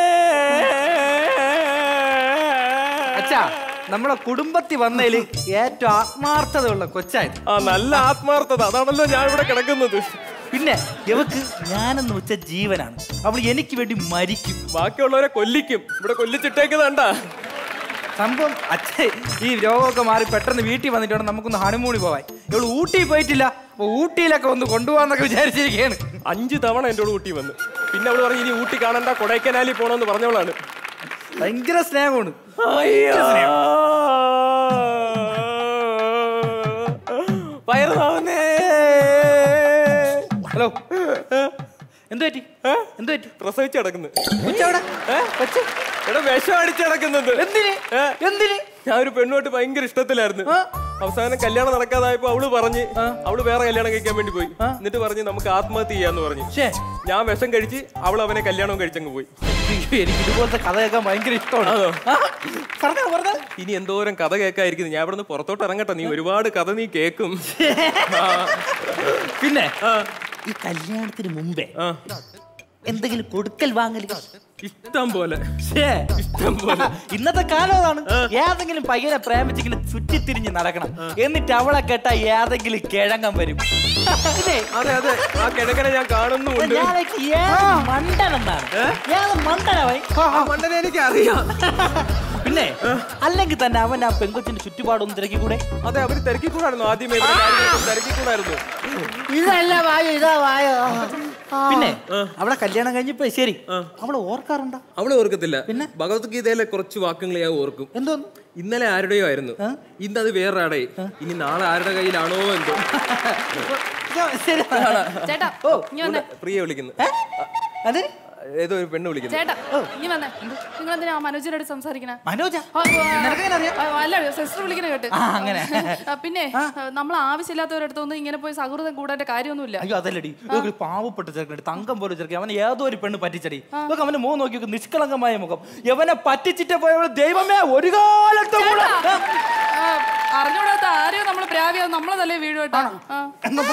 അച്ഛാ നമ്മളെ കുടുംബത്തിൽ വന്നതിൽ ഏറ്റവും ആത്മാർത്ഥതയുള്ള കൊച്ചായത് ആ നല്ല ആത്മാർത്ഥത അതാണല്ലോ ഞാൻ ഇവിടെ കിടക്കുന്നത് പിന്നെ ഇവക്ക് ഞാനെന്ന് വെച്ച ജീവനാണ് അവൾ എനിക്ക് വേണ്ടി മരിക്കും ബാക്കിയുള്ളവരെ കൊല്ലിക്കും ഇവിടെ കൊല്ലിച്ചിട്ടേക്കുന്നണ്ട സംഭവം അച്ഛൻ ഈ രോഗമൊക്കെ മാറി പെട്ടെന്ന് വീട്ടിൽ വന്നിട്ട് വേണം നമുക്കൊന്ന് ഹണിമൂണി പോവാൻ ഇവള് ഊട്ടി പോയിട്ടില്ല അപ്പൊ ഊട്ടിയിലൊക്കെ ഒന്ന് കൊണ്ടുപോകാന്നൊക്കെ വിചാരിച്ചിരിക്കുകയാണ് അഞ്ച് തവണ എൻ്റെ ഊട്ടി വന്നു പിന്നെ അവള് പറഞ്ഞു ഇനി ഊട്ടി കാണണ്ട കൊടൈക്കനാലിൽ പോണെന്ന് പറഞ്ഞവളാണ് ഭയങ്കര സ്നേഹമാണ് അയ്യോ വയറ് താവുന്നേ ഹലോ എന്തു പറ്റി എന്തു പറ്റി പ്രസവിച്ച് കിടക്കുന്നു കൊച്ചവിടെ എടാ വിഷം അടിച്ച് കിടക്കുന്നത് എന്തിന് എന്തിന് ഞാൻ ഒരു പെണ്ണുമായിട്ട് ഭയങ്കര ഇഷ്ടത്തിലായിരുന്നു അവസാനം കല്യാണം നടക്കാതായപ്പോ അവള് പറഞ്ഞ് അവള് വേറെ കല്യാണം കഴിക്കാൻ വേണ്ടി പോയി എന്നിട്ട് പറഞ്ഞ് നമുക്ക് ആത്മഹത്യ ചെയ്യാന്ന് പറഞ്ഞു ഞാൻ വിഷം കഴിച്ച് അവൾ അവനെ കല്യാണം കഴിച്ചങ്ങ് പോയി എനിക്ക് ഇതുപോലത്തെ കഥ കേൾക്കാൻ ഭയങ്കര ഇഷ്ടമാണ് പറഞ്ഞോ പറഞ്ഞോ ഇനി എന്തോരം കഥ കേൾക്കായിരിക്കുന്നു ഞാൻ ഇവിടെ നിന്ന് പുറത്തോട്ട് ഇറങ്ങട്ടെ നീ ഒരുപാട് കഥ നീ കേക്കും ആ. പിന്നെ ഈ കല്യാണത്തിന് മുമ്പേ എന്തെങ്കിലും കൊടുക്കൽ വാങ്ങൽ ഇഷ്ടം പോലെ ഇഷ്ടം പോലെ ഇന്നത്തെ കാലം അതാണ് ഏതെങ്കിലും പയ്യനെ പ്രേമിച്ചിങ്ങനെ ചുറ്റിത്തിരിഞ്ഞ് നടക്കണം എന്നിട്ട് അവളെ കേട്ട ഏതെങ്കിലും കിഴങ്ങൻ വരും ഇല്ലേ? അതെ അതെ ആ കിഴക്കനെ ഞാൻ കാണുന്നുണ്ട് ഞാനൊക്കെ ഏത് മണ്ടനെന്നാണ് ഏത് മണ്ടനവൻ മണ്ടനെ എനിക്ക് അറിയാം പിന്നെ അല്ലെങ്കിൽ തന്നെ അവൻ ആ പെങ്കൊച്ചിന്റെ ചുറ്റുപാടൊന്നും തിരക്കിക്കൂടെ അതെ അവര് തിരക്കിക്കൂടായിരുന്നു ആദ്യമേ ഇവിടെ കാര്യങ്ങളൊക്കെ തിരക്കിക്കൂടായിരുന്നു ഇതല്ല വായു ഇതാ വായു പിന്നെ അവളെ കല്യാണം കഴിഞ്ഞപ്പോ ശരി അവളെ ഓർക്കാറുണ്ടോ അവള് ഓർക്കത്തില്ല പിന്നെ ഭഗവത്ഗീതയിലെ കുറച്ച് വാക്കുകൾ ഞാൻ ഓർക്കും എന്തോന്ന് ഇന്നലെ ആരുടെയോ ആയിരുന്നു ഇന്ന് അത് വേറൊരാടെ ഇനി നാളെ ആരുടെ കയ്യിലാണോ എന്തോ ചേട്ടാ ഇനി വന്നേ പ്രിയ വിളിക്കുന്നു അത് ഏതോ ഒരു പെണ്ണ് വിളിക്കുന്നു ചേട്ടാ ഇനി വന്നേ നിങ്ങൾ എന്തിനാ മനോജിനോട് സംസാരിക്കണേ മനോജ ആ, ആ, അല്ല സിസ്റ്റർ വിളിക്കണ കേട്ട് ആ, അങ്ങനെ. ആ, പിന്നെ നമ്മൾ ആവശ്യമില്ലാത്തവരടുത്തൊന്നും ഇങ്ങനെ പോയി സൗഹൃദം കൂടാൻ്റെ കാര്യമൊന്നുമില്ല അയ്യോ അതല്ലടി ഇതൊക്കെ ഒരു പാവപ്പെട്ട ചെറുക്കൻ തങ്കം പോലെ ചെറുക്കൻ അവൻ ഏതോ ഒരു പെണ്ണ് പറ്റിച്ചടി ഇതൊക്കെ അവന്റെ മുഖം നോക്കി നോക്ക്, നിഷ്കളങ്കമായ മുഖം യവനെ പറ്റിച്ചിട്ട് പോയവള് ദൈവമേ ഒരു കാലത്തും കൂടെ ആ, അറിഞ്ഞൂടാത്ത ആരെയോ നമ്മൾ പ്രാവിയാവും നമ്മളതല്ലേ വീട് കേട്ടോ ആ.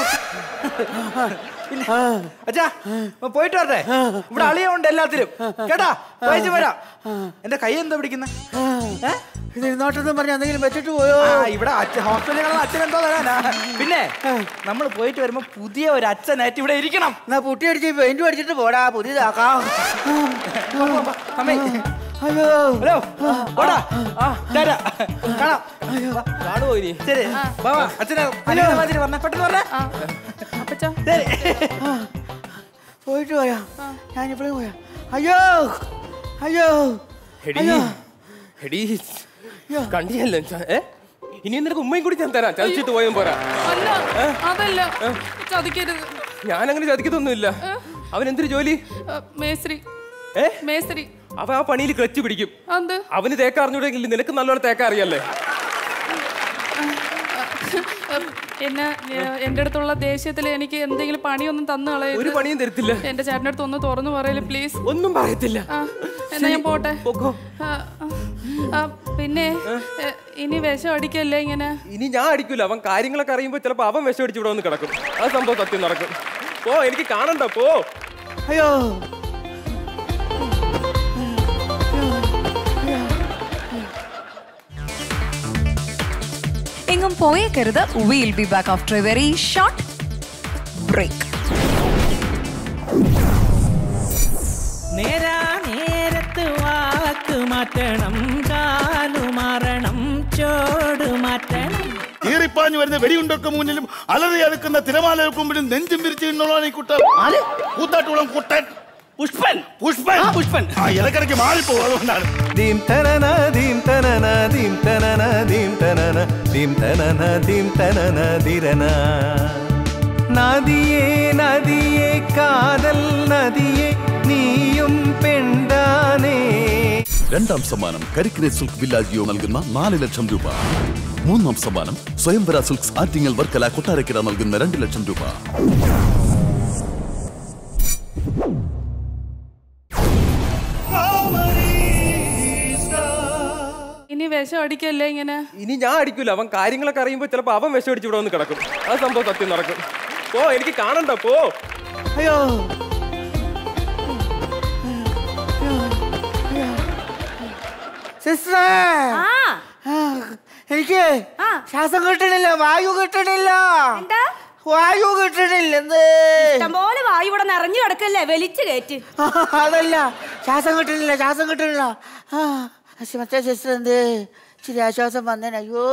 പിന്നെ അച്ഛാ അപ്പൊ പോയിട്ട് വരട്ടെ ഇവിടെ അളിയുണ്ട് എല്ലാത്തിലും കേട്ടാ വായിച്ചു വരാം എന്റെ കൈ എന്താ പിടിക്കുന്ന ഇത് ഇരുന്നോട്ടെന്ന് പറഞ്ഞ എന്തെങ്കിലും വെച്ചിട്ട് പോയോ ഇവിടെ അച്ഛൻ ഹോസ്പിറ്റലിൽ കിടന്ന അച്ഛൻ എന്തോ തരാനാ പിന്നെ നമ്മൾ പോയിട്ട് വരുമ്പോ പുതിയ ഒരു അച്ഛനായിട്ട് ഇവിടെ ഇരിക്കണം എന്നാ പുട്ടി അടിച്ച് പെയിന്റ് അടിച്ചിട്ട് പോടാ പുതിയതാക്കാം അമ്മേ അയ്യോ ഹലോ ഓടാ ആ തരാ കാണാം കാണുമോ ഇനി ശരി വാ വാ അച്ഛനെ കല്യാണം വാങ്ങിച്ചിട്ട് വരണേ പെട്ടെന്ന് പറഞ്ഞേ അപ്പച്ചാ ശരി പോയിട്ട് പോയാ ഞാനിപ്പോഴും പോയാ അയ്യോ അയ്യോ എടീ എടീ കണ്ടിയല്ലേ ഏ ഇനി നിനക്ക് ഉമ്മയും കൂടി ഞാൻ തരാം ചതിച്ചിട്ട് പോയും പോരാ അല്ല അതല്ല ചതിക്കരുത് ഞാൻ അങ്ങനെ ചതിക്കത്തൊന്നുമില്ല അവൻ എന്തൊരു ജോലി ആ, മേസ്ത്രി ഏ മേസ്ത്രി അവൻ ആ പണിയിൽ ക്ലച്ച് പിടിക്കും എന്ത് അവന് തേക്ക അറിഞ്ഞൂടെങ്കിൽ നിനക്ക് നല്ലോണം തേക്ക അറിയല്ലേ എന്നെ ഏഹ്, എന്റെ അടുത്തുള്ള ദേഷ്യത്തിൽ എനിക്ക് എന്തെങ്കിലും പണിയൊന്നും തന്നു കളയരുത് ഒരു പണിയും തരത്തില്ല എന്റെ ചേട്ടൻ്റെ അടുത്ത് ഒന്ന് തുറന്നു പറയല് പ്ലീസ് ഒന്നും പറയത്തില്ല എന്നാ ഞാൻ പോട്ടെ ആ, ആ, ആ, പിന്നെ ഏഹ്, ഇനി വിഷം അടിക്കല്ലേ ഇങ്ങനെ ഇനി ഞാൻ അടിക്കൂല അവൻ കാര്യങ്ങളൊക്കെ അറിയുമ്പോ ചിലപ്പോ അവൻ വിഷം അടിച്ച് ഇവിടെ വന്ന് കിടക്കും ആ സംഭവം സത്യം നടക്കും പോ എനിക്ക് കാണണ്ട പോ അയ്യോ എങ്ങും പോയേക്കരുത് will be back after a very short break നേരാ നേരത്ത് വാക്ക് മാറ്റണം കാലു മാറണം ചോട് മാറ്റണം കീറിപ്പാഞ്ഞു വരുന്ന വെടിയുണ്ടൊക്കെ മുന്നിലും അലറി അടുക്കുന്ന തിരമാലകൾക്ക് മുമ്പിലും നെഞ്ചും വിരിച്ച് നിന്നോളാണ് ഈ കുട്ടൻ കൂത്താട്ടുകുളം കുട്ടൻ പുഷ്പൻ പുഷ്പൻ പുഷ്പൻ ആ ഇടക്കിടയ്ക്ക് മാറിപ്പോകും അതുകൊണ്ടാണ് ദീം തനന ദീം തനന ദീം തനന ദീം തനന ദീം തനന ദീം തനന ദിരന നദിയേ നദിയേ കാതൽ നദിയേ നീയും പെണ്ടാനേ രണ്ടാം സമ്മാനം കരിക്കിനെ സിൽക്ക് വില്ലാജിയോ നൽകുന്ന നാല് ലക്ഷം രൂപ മൂന്നാം സമ്മാനം സ്വയംവര സിൽക്സ് ആറ്റിങ്ങൽ വർക്കല കൊട്ടാരക്കര നൽകുന്ന രണ്ട് ലക്ഷം രൂപ ഇനി വിഷം അടിക്കല്ലേ ഇങ്ങനെ ഇനി ഞാൻ അടിക്കൂല അവൻ കാര്യങ്ങളൊക്കെ അറിയുമ്പോ ചിലപ്പോ അവൻ വിഷം അടിച്ച് ഇവിടെ വന്ന് കിടക്കും ആ സംഭവം സത്യം നടക്കും പോ എനിക്ക് കാണണ്ട പോ അയ്യോ സിസ്റ്ററേ ആ, എനിക്ക് ശ്വാസം കിട്ടണില്ല വായു കിട്ടണില്ല വായു കിട്ടണില്ല എന്ത് ഇഷ്ടംപോലെ വായു ഇവിടെ നിറഞ്ഞു കിടക്കല്ലേ വലിച്ചു കയറ്റ് അതല്ല ശ്വാസം കിട്ടണില്ല ശ്വാസം കിട്ടണില്ല ആ പക്ഷെ മറ്റേ സിസ്റ്റർ എന്ത് ഇച്ചിരി ആശ്വാസം വന്നേനെ അയ്യോ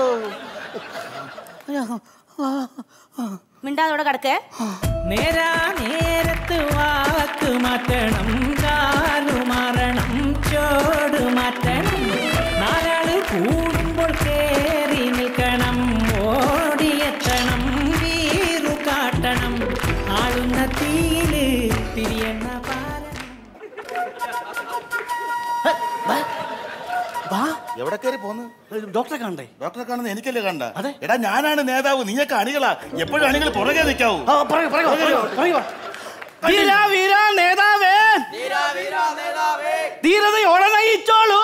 അയ്യോ. ആ, ആ. മിണ്ടാതെ ഇവിടെ കിടക്കേ നേരാ നേരത്ത് വാക്ക് മാറ്റണം കാലു മാറണം ചോട് മാറ്റണം നാലാള് കൂടുമ്പോൾ കേറി നിൽക്കണം ഓടിയെത്തണം വീറു കാട്ടണം ആളുന്ന തീയില് തിരിയണ വാ എവിടെ കയറി പോന്ന് ഡോക്ടറെ കാണണ്ടേ ഡോക്ടറെ കാണുന്ന എനിക്കല്ലേ കണ്ട എടാ ഞാനാണ് നേതാവ് നീയൊക്കെ അണികളാ എപ്പോഴും അണികൾ പുറകെ നിൽക്കാവൂ വീര വീര നേതാവേ ധീരതയോടെ നയിച്ചോളൂ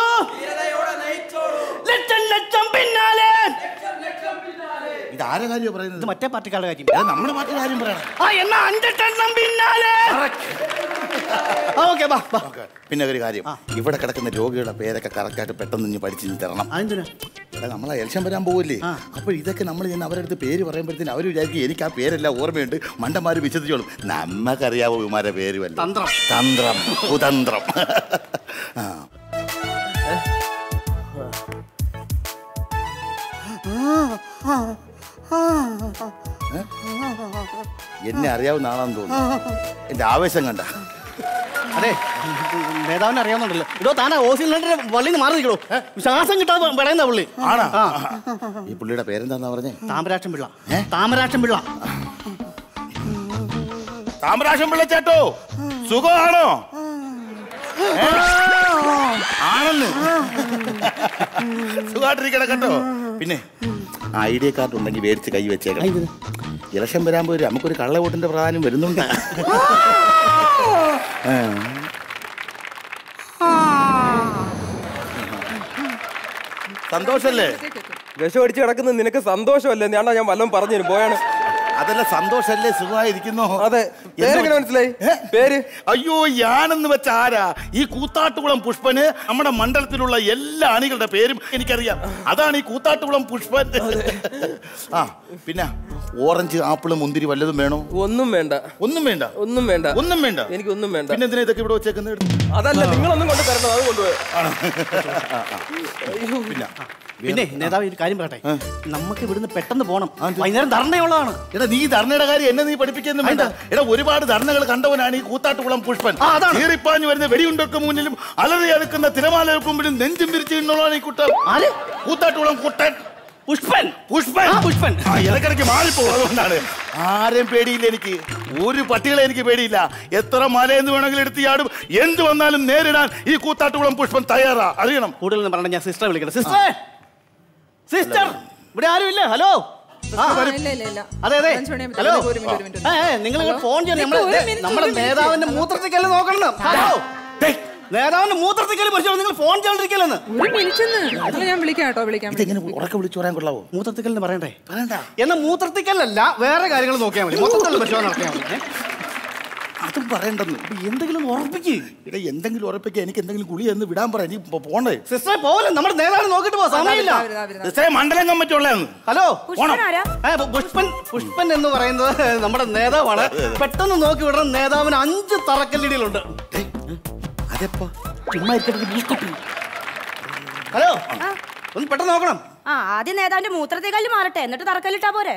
ലക്ഷം ലക്ഷം പിന്നാലെ ഇത് ആരെ കാര്യം പറയുന്നത് മറ്റേ പാർട്ടിക്കാരുടെ കാര്യം നമ്മുടെ പാർട്ടിയുടെ കാര്യം പറയണം ആ എന്നാ അഞ്ചെട്ടെണ്ണം പിന്നാലെ ഓക്കെ ബാ ബാ പിന്നെ ഒരു കാര്യം ഇവിടെ കിടക്കുന്ന രോഗികളുടെ പേരൊക്കെ കറക്റ്റായിട്ട് പെട്ടെന്ന് ഇനി പഠിച്ച് ഇനി തരണം എടാ നമ്മളെ എലക്ഷൻ വരാൻ പോവില്ലേ അപ്പോൾ ഇതൊക്കെ നമ്മൾ ചെന്ന് അവരുടെ അടുത്ത് പേര് പറയുമ്പോഴത്തേന് അവർ വിചാരിക്കും എനിക്ക് ആ പേരെല്ലാം ഓർമ്മയുണ്ട് മണ്ടന്മാർ വിശ്വസിച്ചോളും നമ്മക്കറിയാവോ ഇവന്മാരെ പേര് വല്ല തന്ത്രം. തന്ത്രം കുതന്ത്രം ആ എന്നെ അറിയാവുന്ന ആളാന്ന് തോന്നുന്നു എന്റെ ആവേശം കണ്ട അതെ നേതാവിനെ അറിയാവുന്നുണ്ടല്ലോ ഇടോ താനാ ഓസിലിന്റെ വള്ളിന്ന് മാറി നിൽക്കണോ ശ്വാസം കിട്ടാതെ പറയുന്ന പുള്ളി ആണോ ആ. ഈ പുള്ളിയുടെ പേരെന്താന്നാ പറഞ്ഞേ താമരാക്ഷൻ പിള്ള താമരാക്ഷൻ പിള്ള താമരാശം പിള്ളച്ചേട്ടോ സുഖമാണോ ഏ? ആണെന്ന് സുഖമായിട്ടിരിക്കണ കേട്ടോ പിന്നെ ഐ ഡി കാർഡ് ഉണ്ടെങ്കിൽ മേടിച്ച് കൈ വെച്ചേക്കണം ഇലക്ഷൻ വരാൻ പോയി നമുക്കൊരു കള്ളവോട്ടിന്റെ പ്രാധാന്യം വരുന്നുണ്ട് ആ. സന്തോഷല്ലേ വിഷം അടിച്ച് കിടക്കുന്ന നിനക്ക് സന്തോഷമല്ലേ ഞാണ്ടാ ഞാൻ വല്ലതും പറഞ്ഞു തരും പോയാണ് അതല്ല സന്തോഷല്ലേ സുഖമായിരിക്കുന്നു അതെ പേരെങ്ങനെ മനസ്സിലായി പേര് അയ്യോ ഞാനെന്ന് വെച്ച ആരാ ഈ കൂത്താട്ടുകുളം പുഷ്പന് നമ്മുടെ മണ്ഡലത്തിലുള്ള എല്ലാ അണികളുടെ പേരും എനിക്കറിയാം അതാണ് ഈ കൂത്താട്ടുകുളം പുഷ്പൻ ആ പിന്നെ ഓറഞ്ച് ആപ്പിള് മുന്തിരി വല്ലതും വേണോ ഒന്നും വേണ്ട ഒന്നും വേണ്ട ഒന്നും വേണ്ട ഒന്നും വേണ്ട എനിക്ക് ഒന്നും വേണ്ട പിന്നെ എന്തിനാ ഇതൊക്കെ ഇവിടെ വെച്ചേക്കുന്നത് അതല്ല നിങ്ങളൊന്നും കൊണ്ട് തരണം അത് കൊണ്ടുപോയി പിന്നെ പിന്നെ നേതാവ് ഒരു കാര്യം പറയട്ടെ നമുക്ക് ഇവിടുന്ന് പെട്ടെന്ന് പോണം വൈകുന്നേരം ധർണയുള്ളതാണ് എടാ നീ ധർണയുടെ കാര്യം എന്നെ നീ പഠിപ്പിക്കുന്നു വേണ്ട എടാ ഒരുപാട് ധർണകൾ കണ്ടവനാണ് ഈ കൂത്താട്ടുകുളം പുഷ്പൻ ചീറിപ്പാഞ്ഞു വരുന്ന വെടിയുണ്ടൊക്കെ മുന്നിലും അലറി അടുക്കുന്ന തിരമാലകൾക്ക് മുമ്പിലും നെഞ്ചും പിരിച്ചു നിന്നുള്ളതാണ് ഈ കുട്ടൻ കൂത്താട്ടുകുളം കുട്ടൻ പുഷ്പൻ പുഷ്പൻ പുഷ്പൻ ഇടക്കിടയ്ക്ക് മാറിപ്പോകും അതുകൊണ്ടാണ് ആരെയും പേടിയില്ല എനിക്ക് ഒരു പട്ടികളെ എനിക്ക് പേടിയില്ല എത്ര മലയെന്ന് വേണമെങ്കിലും എടുത്ത് ചാടും എന്ത് വന്നാലും നേരിടാൻ ഈ കൂത്താട്ടുകുളം പുഷ്പൻ തയ്യാറാ അറിയണം കൂടുതൽ പറഞ്ഞ ഞാൻ സിസ്റ്ററെ വിളിക്കട്ടെ സിസ്റ്റർ സിസ്റ്റർ ഇവിടെ ആരും ഇല്ല ഹലോ ആ, ഇല്ല ഇല്ല ഇല്ല അതെ അതെ അഞ്ച് മണിയാകുമ്പോ ഹലോ ഒരു മിനിറ്റ്, ഒരു മിനിറ്റ്. ഏ, ഏ, നിങ്ങൾ ഇങ്ങോട്ട് ഫോൺ ചെയ്യണം ഇപ്പൊ ഒരു നമ്മുടെ മിനിറ്റ്, നമ്മുടെ ഒരു മിനിറ്റ്. നേതാവിന്റെ മൂത്രത്തിക്കല്ല് നോക്കണം ഹലോ നേതാവിന്റെ മൂത്രത്തിക്കല്ല് പരിശോധന നിങ്ങൾ ഫോൺ ചെയ്തോണ്ടിരിക്കലെന്ന് ഒരു മിനിറ്റ് ഒന്ന് ഞാൻ വിളിക്കാം കേട്ടോ വിളിക്കാം ഇതെങ്ങനെ ഉറക്കെ വിളിച്ചു പറയാൻ കൊള്ളാവോ മൂത്രത്തിക്കല്ലെന്ന് പറയണ്ടേ പറയണ്ട എന്നാ മൂത്രത്തിക്കല്ലല്ല വേറെ കാര്യങ്ങൾ നോക്കിയാൽ മതി മൊത്തത്തിലുള്ള പരിശോധന നടത്തിയാൽ മതി ഏ? അതും പറയണ്ടെന്ന് എന്തെങ്കിലും ഉറപ്പിക്ക് ഇട എന്തെങ്കിലും ഉറപ്പിക്കുക എനിക്ക് എന്തെങ്കിലും ഗുളി എന്ന് വിടാൻ പറ നീ പോ- പോണ്ടേ സിസ്റ്ററെ പോലെ നമ്മുടെ നേതാവിനെ നോക്കിട്ട് പോ സമയമില്ല സിസ്റ്ററെ, മണ്ഡലം കമ്മിറ്റി ഉള്ളതെന്ന് ഹലോ പോണം. ഏ, പു- പുഷ്പൻ പുഷ്പൻ എന്ന് പറയുന്നത് നമ്മുടെ നേതാവാണ് പെട്ടെന്ന് നോക്കി വിടുന്ന നേതാവിന് അഞ്ച് തറക്കല്ലിടിയിലുണ്ട് അതെപ്പോ ചുമ്മാ ഇരിക്കട്ടെ ഹലോ ഒന്ന് പെട്ടെന്ന് നോക്കണം ആ ആദ്യം നേതാവിന്റെ മൂത്രത്തേക്കല്ല് മാറട്ടെ എന്നിട്ട് തറക്കല്ലിട്ടാ പോരെ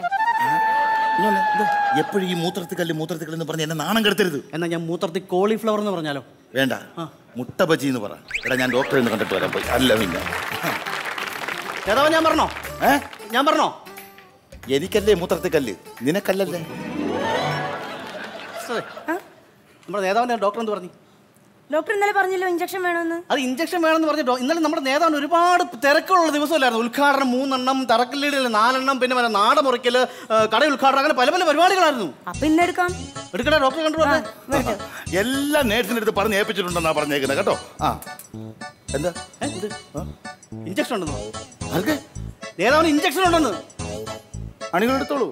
എപ്പോഴും ഈ മൂത്രത്തിൽ കല്ല് മൂത്രത്തിൽ കല്ല് എന്ന് പറഞ്ഞ് എന്നെ നാണം കെടുത്തരുത് എന്നാ ഞാൻ മൂത്രത്തിൽ കോളിഫ്ലവർ എന്ന് പറഞ്ഞാലോ വേണ്ട മുട്ട ബജി എന്ന് പറ എടാ ഞാൻ ഡോക്ടറെ ഒന്ന് കണ്ടിട്ട് വരാൻ പോയി അല്ല പിന്നെ നേതാവ് ഞാൻ പറഞ്ഞോ ഏ ഞാൻ പറഞ്ഞോ എനിക്കല്ലേ മൂത്രത്തിൽ കല്ല് നിനക്കല്ലല്ലേ സിസ്റ്ററെ, നമ്മുടെ നേതാവിന്റെ ഡോക്ടർ എന്ത് പറഞ്ഞു ഡോക്ടർ ഇന്നലെ പറഞ്ഞല്ലോ ഇഞ്ചക്ഷൻ വേണമെന്ന് അത് ഇഞ്ചക്ഷൻ വേണമെന്ന് പറഞ്ഞ ഡോ- ഇന്നലെ നമ്മുടെ നേതാവിന് ഒരുപാട് തിരക്കുള്ള ദിവസമല്ലായിരുന്നു ഉദ്ഘാടനം മൂന്നെണ്ണം തറക്കല്ലിടൽ നാലെണ്ണം പിന്നെ മറ്റേ നാട മുറിക്കല് ഏ, കട ഉദ്ഘാടനം അങ്ങനെ പല പല പരിപാടികളായിരുന്നു അപ്പൊ ഇന്നെടുക്കാം എടുക്കട്ടെ ഡോക്ടറെ കണ്ടു വന്നേ. എല്ലാ നേഴ്സിന്റെ അടുത്ത് പറഞ്ഞ് ഏൽപ്പിച്ചിട്ടുണ്ടെന്നാ പറഞ്ഞേക്കുന്നത് കേട്ടോ ആ എന്താ ഏ, ഇത്? ഇഞ്ചക്ഷൻ ഉണ്ടെന്നോ ആർക്ക് നേതാവിന് ഇഞ്ചക്ഷൻ ഉണ്ടെന്ന് അണികളെടുത്തോളൂ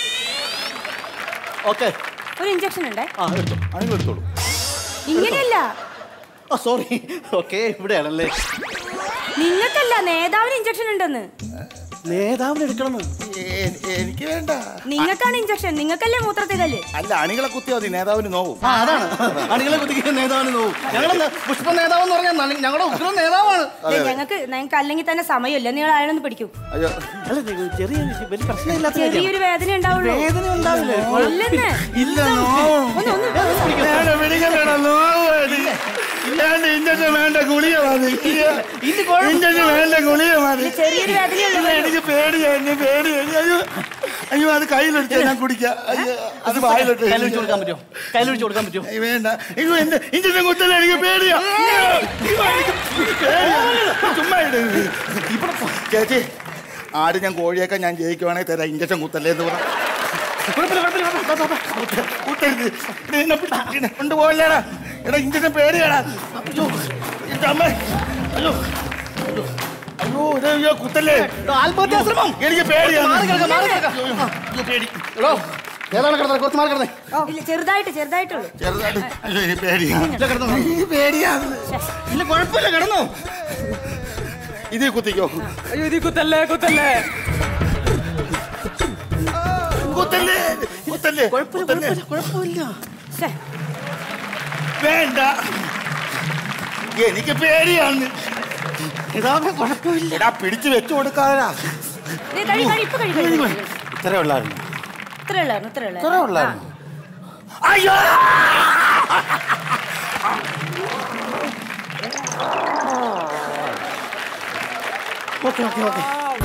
ഓക്കെ ഒരു ഇഞ്ചക്ഷൻ ഉണ്ടേ ആ എടുത്തോ അണികളെടുത്തോളൂ ഇങ്ങനെയല്ല ഓ സോറി ഓക്കെ ഇവിടെയാണല്ലേ നിങ്ങൾക്കല്ല നേതാവിന് ഇഞ്ചക്ഷൻ ഉണ്ടെന്ന് നേതാവിന് എടുക്കണം എനിക്ക് വേണ്ട നിങ്ങൾക്കാണ് ഇഞ്ചക്ഷൻ നിങ്ങൾക്കല്ലേ മൂത്രത്തേക്കല്ല് അല്ല അണികളെ കുത്തിയാ മതി നേതാവിന് നോവും ആ അതാണ് അണികളെ കുത്തിക്കുന്ന നേതാവിന് നോവും ഞങ്ങളുടെ പുഷ്പ നേതാവ് എന്ന് പറഞ്ഞാൽ ന- ഞങ്ങളുടെ ഉഗ്ര നേതാവാണ് ഞങ്ങൾക്ക് ഞങ്ങൾക്ക് അല്ലെങ്കിൽ തന്നെ സമയമില്ല നിങ്ങൾ ആരെയൊന്ന് പിടിക്കും അയ്യോ അല്ല ഇത് ചെറിയ വലിയ പ്രശ്നമില്ലാത്ത കാര്യമാണ്. ചെറിയൊരു വേദന ഉണ്ടാവുള്ളൂ വേദന ഉണ്ടാവില്ലേ? ഇല്ലെന്ന് ഇല്ല നോവും വേണ്ട പിടിക്കണ്ട നോവ് മതി. വേണ്ട ഇഞ്ചക്ഷൻ വേണ്ട ഗുളിക മതി ഇഞ്ചക്ഷൻ വേണ്ട ഗുളിക മതി ചെറിയൊരു വേദനയുള്ളൂ. ഇല്ല, എനിക്ക് പേടിയാ എന്നെ പേടിയാ അയ്യോ അയ്യോ അത് കയ്യിലെടുത്ത് ഞാൻ കുടിക്കാം അയ്യോ അത് വായിലോട്ട് കയ്യിൽ വെച്ച് കൊടുക്കാൻ പറ്റുമോ കയ്യിൽ വെച്ച് കൊടുക്കാൻ പറ്റുമോ അയ്യോ, വേണ്ട അയ്യോ എന്റെ ഇഞ്ചക്ഷൻ കുത്തല എനിക്ക് പേടിയാ അയ്യോ, അയ്യോ, എനിക്ക് ചുമ്മാ ഇട്. ചേച്ചി ആട് ഞാൻ കോഴിയൊക്കെ ഞാൻ ജയിക്കുവാണെങ്കിൽ തരാം ഇഞ്ചക്ഷൻ കുത്തല്ലേ എന്ന് പറ കുഴപ്പമില്ല, കുഴപ്പമില്ല, വാ, വാ, വാ, വാ. കുത്ത- കുത്തരുത്. ഇത് എന്നെ പിടി- എന്നെ കൊണ്ടുപോകല്ലേടാ എടാ ഇഞ്ചക്ഷൻ പേടിയാടാ അയ്യോ എന്റെ അമ്മ അയ്യോ അയ്യോ അയ്യോ ഇത് അയ്യോ കുത്തല്ലേ ആത്മഹത്യാശ്രമം എനിക്ക് പേടിയാണ് മാറി കിടക്ക, മാറി കിടക്ക. അയ്യോ, അയ്യോ, പേടി എടോ ഏതാണ് കിടന്നത് കുറച്ച് മാറി കിടന്നേ ഇല്ല ചെറുതായിട്ട് ചെറുതായിട്ടുള്ളൂ ചെറുതായിട്ട് അയ്യോ എനിക്ക് പേടിയാണ് ഇല്ല, കിടന്നോ. എനിക്ക് പേടിയാണ് ഇല്ല കുഴപ്പമില്ല കിടന്നോ ഇതിൽ കുത്തിക്കോ അയ്യോ ഇത് കുത്തല്ലേ കുത്തല്ലേ കുത്തല്ലേ കുത്തല്ലേ കുത്തല്ലേ കുഴപ്പമില്ല വേണ്ട എനിക്ക് പേടിയാണ് ഇതാ കുഴപ്പമില്ല എടാ പിടിച്ചു വെച്ചു കൊടുക്കാതാ ദേ, കഴി, കഴി, ഇപ്പൊ കഴി, കഴി, കഴി. ഇത്രേ ഉള്ളായിരുന്നു ഇത്രേ ഉള്ളായിരുന്നു ഇത്രേ ഇത്രേ ഉള്ളായിരുന്നു ഉള്ളായിരുന്നു അയ്യോ ഓക്കെ ഓക്കെ ഓക്കെ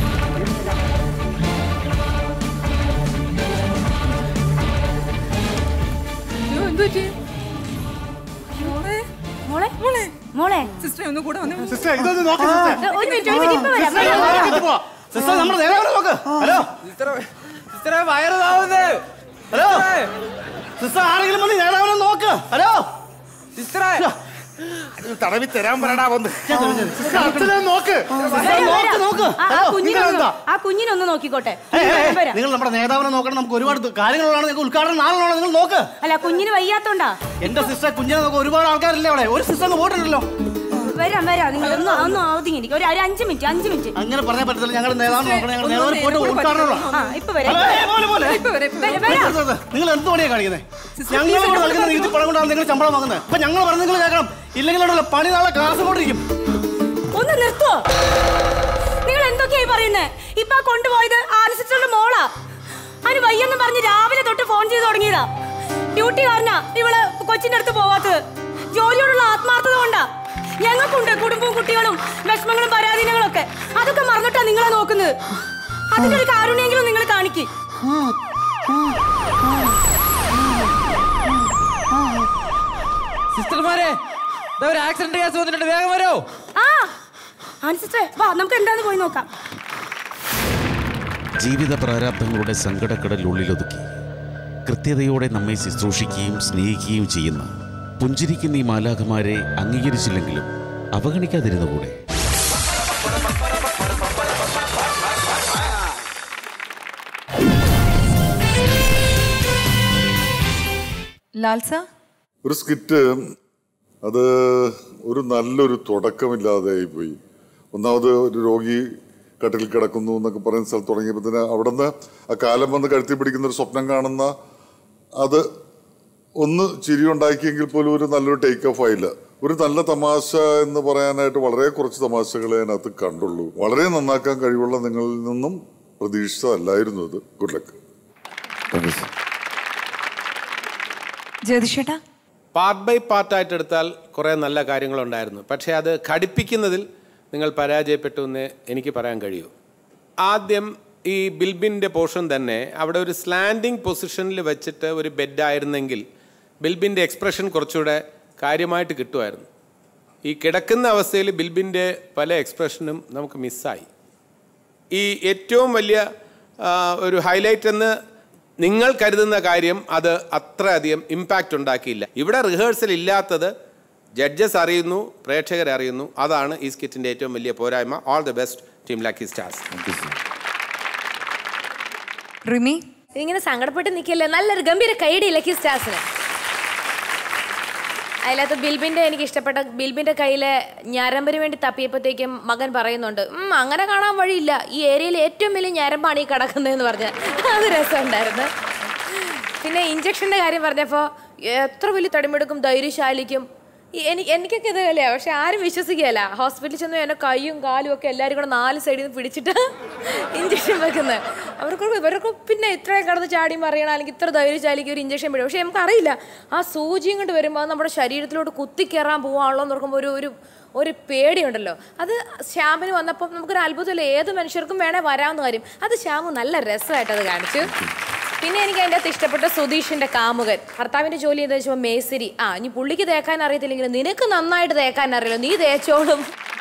മോളെ മോളെ മോളെ സിസ്റ്റർ ഒന്ന് കൂടെ വന്നു സിസ്റ്റർ ഇതൊന്ന് നോക്ക് സിസ്റ്റർ ഒരു മിനിറ്റ് ഒരു മിനിറ്റ് ഇപ്പൊ വരാം സിസ്റ്റർ, വരാം, ഞാൻ വരാം. നോക്കിയിട്ട് പോവാം. സിസ്റ്റർ നമ്മുടെ നേതാവിനെ നോക്ക് ഹലോ സിസ്റ്ററെ വയറ് താവുന്നേ ഹലോ സിസ്റ്റർ ആരെങ്കിലും വന്ന് നേതാവിനെ നോക്ക് ഹലോ സിസ്റ്ററെ തടവി തരാൻ പറയടാ വന്ന് സിസ്റ്റർ അച്ഛനെ നോക്ക് സിസ്റ്റർ വരാം, നോക്ക് വരാം. നോക്ക് ആ, ആ ഹലോ കുഞ്ഞിനൊന്ന് നിങ്ങളെന്താ ആ കുഞ്ഞിനൊന്ന് നോക്കിക്കോട്ടെ ഏയ്, ഏയ്, ഏയ്, വരാം. നിങ്ങൾ നമ്മുടെ നേതാവിനെ നോക്കണം നമുക്ക് ഒരുപാട് കാര്യങ്ങളുള്ളതാണ് നിങ്ങൾക്ക് ഉദ്ഘാടനം നാളെ നിങ്ങൾ നോക്ക് അല്ല കുഞ്ഞിന് വയ്യാത്തോണ്ടാ എന്റെ സിസ്റ്റർ കുഞ്ഞിനെ നോക്കാൻ ഒരുപാട് ആൾക്കാരില്ലേ അവിടെ ഒരു സിസ്റ്റർ അങ്ങ് പോയിട്ടുണ്ടല്ലോ വരാം വരാം നിങ്ങൾ ഒന്ന് ഒന്ന് ആവതിങ്ങി എനിക്ക് ഒരു ഒരു അഞ്ച് മിനിറ്റ് അഞ്ച് മിനിറ്റ് അങ്ങനെ പറയാൻ പറ്റത്തില്ല ഞങ്ങൾ നേതാവിനെ നോക്കണം ഞങ്ങൾ നേതാവിനെ പോയിട്ട് ഉദ്ഘാടനമുള്ള ആ ഇപ്പൊ വരാം വരാം, വരാം. നിങ്ങൾ എന്ത് പണിയാ കാണിക്കുന്നത് ഞങ്ങളോട് നൽകുന്ന നീതി പണം കൊണ്ടാണ് നിങ്ങൾ ശമ്പളം വാങ്ങുന്നത് അപ്പൊ ഞങ്ങൾ പറഞ്ഞ നിങ്ങൾ കേൾക്കണം ഇല്ലെങ്കിൽ ഉണ്ടല്ലോ പണി നാളെ ക്ലാസ് കൊണ്ടിരിക്കും ഒന്ന് നിർത്തുവോ നിങ്ങൾ എന്തൊക്കെയായി പറയുന്നേ ഇപ്പൊ ആ കൊണ്ടുപോയത് ആനസിച്ചുള്ള മോളാ അതിന് വയ്യെന്ന് പറഞ്ഞ് രാവിലെ തൊട്ട് ഫോൺ ചെയ്ത് തുടങ്ങിയതാ ഡ്യൂട്ടി കാരനാ ഇവള് കൊച്ചിന്റെ അടുത്ത് പോവാത്തത് ജോലിയോടുള്ള ആത്മാർത്ഥത കൊണ്ടാ ഞങ്ങൾക്കുണ്ട് കുടുംബവും കുട്ടികളും വിഷമങ്ങളും പരാധീനങ്ങളും ഒക്കെ അതൊക്കെ മറന്നിട്ടാ നിങ്ങളെ നോക്കുന്നത് അതിന്റെ ഒരു കാരുണ്യെങ്കിലും നിങ്ങൾ കാണിക്ക് സിസ്റ്റർമാരെ ദാ ഒരു ആക്സിഡന്റ് കേസ് വന്നിട്ടുണ്ട് വേഗം വരോ ആ ആൻസിസ്റ്റേ വാ നമുക്ക് എന്താന്ന് പോയി നോക്കാം ജീവിത പ്രാരാബ്ദങ്ങളുടെ സങ്കടക്കടലുള്ളിലൊതുക്കി കൃത്യതയോടെ നമ്മെ ശുശ്രൂഷിക്കുകയും സ്നേഹിക്കുകയും ചെയ്യുന്ന പുഞ്ചിരിക്കുന്ന ഈ മാലാഖമാരെ അംഗീകരിച്ചില്ലെങ്കിലും അവഗണിക്കാതിരുന്നുകൂടെ ലാൽസ ഒരു സ്കിറ്റ് അത് ഒരു നല്ലൊരു തുടക്കമില്ലാതെ പോയി ഒന്നാമത് ഒരു രോഗി കട്ടിൽ കിടക്കുന്നു എന്നൊക്കെ പറയുന്ന സ്ഥലത്ത് തുടങ്ങിയപ്പോൾ തന്നെ അവിടെ നിന്ന് ആ കാലം വന്ന് കഴുത്തി പിടിക്കുന്ന ഒരു സ്വപ്നം കാണുന്ന അത് ഒന്ന് ചിരി ഉണ്ടാക്കിയെങ്കിൽ പോലും ഒരു നല്ലൊരു ടേക്ക് ഓഫ് ആയില്ല ഒരു നല്ല തമാശ എന്ന് പറയാനായിട്ട് വളരെ കുറച്ച് തമാശകളെ അതിനകത്ത് കണ്ടുള്ളൂ വളരെ നന്നാക്കാൻ കഴിവുള്ള നിങ്ങളിൽ നിന്നും പ്രതീക്ഷിച്ചതല്ലായിരുന്നു ഇത് ഗുഡ് ലക്ക് ജ്യോതിഷേട്ടാ പാർട്ട് ബൈ പാർട്ടായിട്ട് എടുത്താൽ കുറേ നല്ല കാര്യങ്ങളുണ്ടായിരുന്നു പക്ഷേ അത് ഘടിപ്പിക്കുന്നതിൽ നിങ്ങൾ പരാജയപ്പെട്ടു എന്ന് എനിക്ക് പറയാൻ കഴിയൂ ആദ്യം ഈ ബിൽബിൻ്റെ പോർഷൻ തന്നെ അവിടെ ഒരു സ്ലാൻഡിങ് പൊസിഷനിൽ വെച്ചിട്ട് ഒരു ബെഡായിരുന്നെങ്കിൽ ബിൽബിൻ്റെ എക്സ്പ്രഷൻ കുറച്ചുകൂടെ കാര്യമായിട്ട് കിട്ടുമായിരുന്നു ഈ കിടക്കുന്ന അവസ്ഥയിൽ ബിൽബിൻ്റെ പല എക്സ്പ്രഷനും നമുക്ക് മിസ്സായി ഈ ഏറ്റവും വലിയ ആ, ഒരു ഹൈലൈറ്റ് എന്ന് നിങ്ങൾ കരുതുന്ന കാര്യം അത് അത്രയധികം ഇമ്പാക്റ്റ് ഉണ്ടാക്കിയില്ല ഇവിടെ റിഹേഴ്സൽ ഇല്ലാത്തത് ജഡ്ജസ് അറിയുന്നു പ്രേക്ഷകർ അറിയുന്നു അതാണ് ഈ സ്കിറ്റിൻ്റെ ഏറ്റവും വലിയ പോരായ്മ all the best team lucky stars Rimi ഇങ്ങനെ സങ്കടപ്പെട്ട് നിൽക്കല്ലേ നല്ലൊരു ഗംഭീര കൈഡി ലക്കി സ്റ്റാർസിന് അതിനകത്ത് ബിൽബിന്റെ എനിക്ക് ഇഷ്ടപ്പെട്ട ബിൽബിന്റെ കയ്യിലെ ഞരമ്പിന് വേണ്ടി തപ്പിയപ്പോഴത്തേക്കും മകൻ പറയുന്നുണ്ട് "ഉം, അങ്ങനെ കാണാൻ വഴിയില്ല ഈ ഏരിയയിൽ ഏറ്റവും വലിയ ഞരമ്പാണ് ഈ കിടക്കുന്നതെന്ന് പറഞ്ഞ അത് രസമുണ്ടായിരുന്നു പിന്നെ ഇഞ്ചക്ഷന്റെ കാര്യം പറഞ്ഞപ്പോൾ എത്ര വലിയ തടിമെടുക്കും ധൈര്യശാലിക്കും ഈ- എനിക്ക് എനിക്കൊക്കെ ഇതല്ലേ പക്ഷെ ആരും വിശ്വസിക്കുകയല്ല ഹോസ്പിറ്റലിൽ ചെന്ന് എന്നെ കൈയും കാലും ഒക്കെ എല്ലാവരും കൂടെ നാല് സൈഡിൽ നിന്ന് പിടിച്ചിട്ട് ഇഞ്ചക്ഷൻ വെക്കുന്നത് അവർക്ക് ഇവർക്ക് പിന്നെ ഇത്രയും കടന്ന് ചാടി മറിയണം അല്ലെങ്കിൽ ഇത്ര ധൈര്യശാലിക്ക് ഒരു ഇഞ്ചക്ഷൻ പിടിക്കും പക്ഷെ നമുക്കറിയില്ല ആ സൂചിയും കൊണ്ട് വരുമ്പോൾ അത് നമ്മുടെ ശരീരത്തിലോട്ട് കുത്തിക്കയറാൻ പോവാണല്ലോ എന്ന് ഓർക്കുമ്പോൾ ഒരു ഒരു ഒരു പേടിയുണ്ടല്ലോ അത് ശ്യാമിന് വന്നപ്പോൾ നമുക്കൊരു അത്ഭുതമില്ല ഏത് മനുഷ്യർക്കും വേണേ വരാവുന്ന കാര്യം അത് ശ്യാമു നല്ല രസമായിട്ട് അത് കാണിച്ചു പിന്നെ എനിക്ക് അതിൻ്റെ അകത്ത് ഇഷ്ടപ്പെട്ട സുധീഷിന്റെ കാമുകൻ ഭർത്താവിന്റെ ജോലി എന്താ വെച്ചാൽ മേസിരി ആ ഇനി പുള്ളിക്ക് തേക്കാൻ അറിയത്തില്ലെങ്കിൽ നിനക്ക് നന്നായിട്ട് തേക്കാൻ അറിയില്ല നീ തേച്ചോളും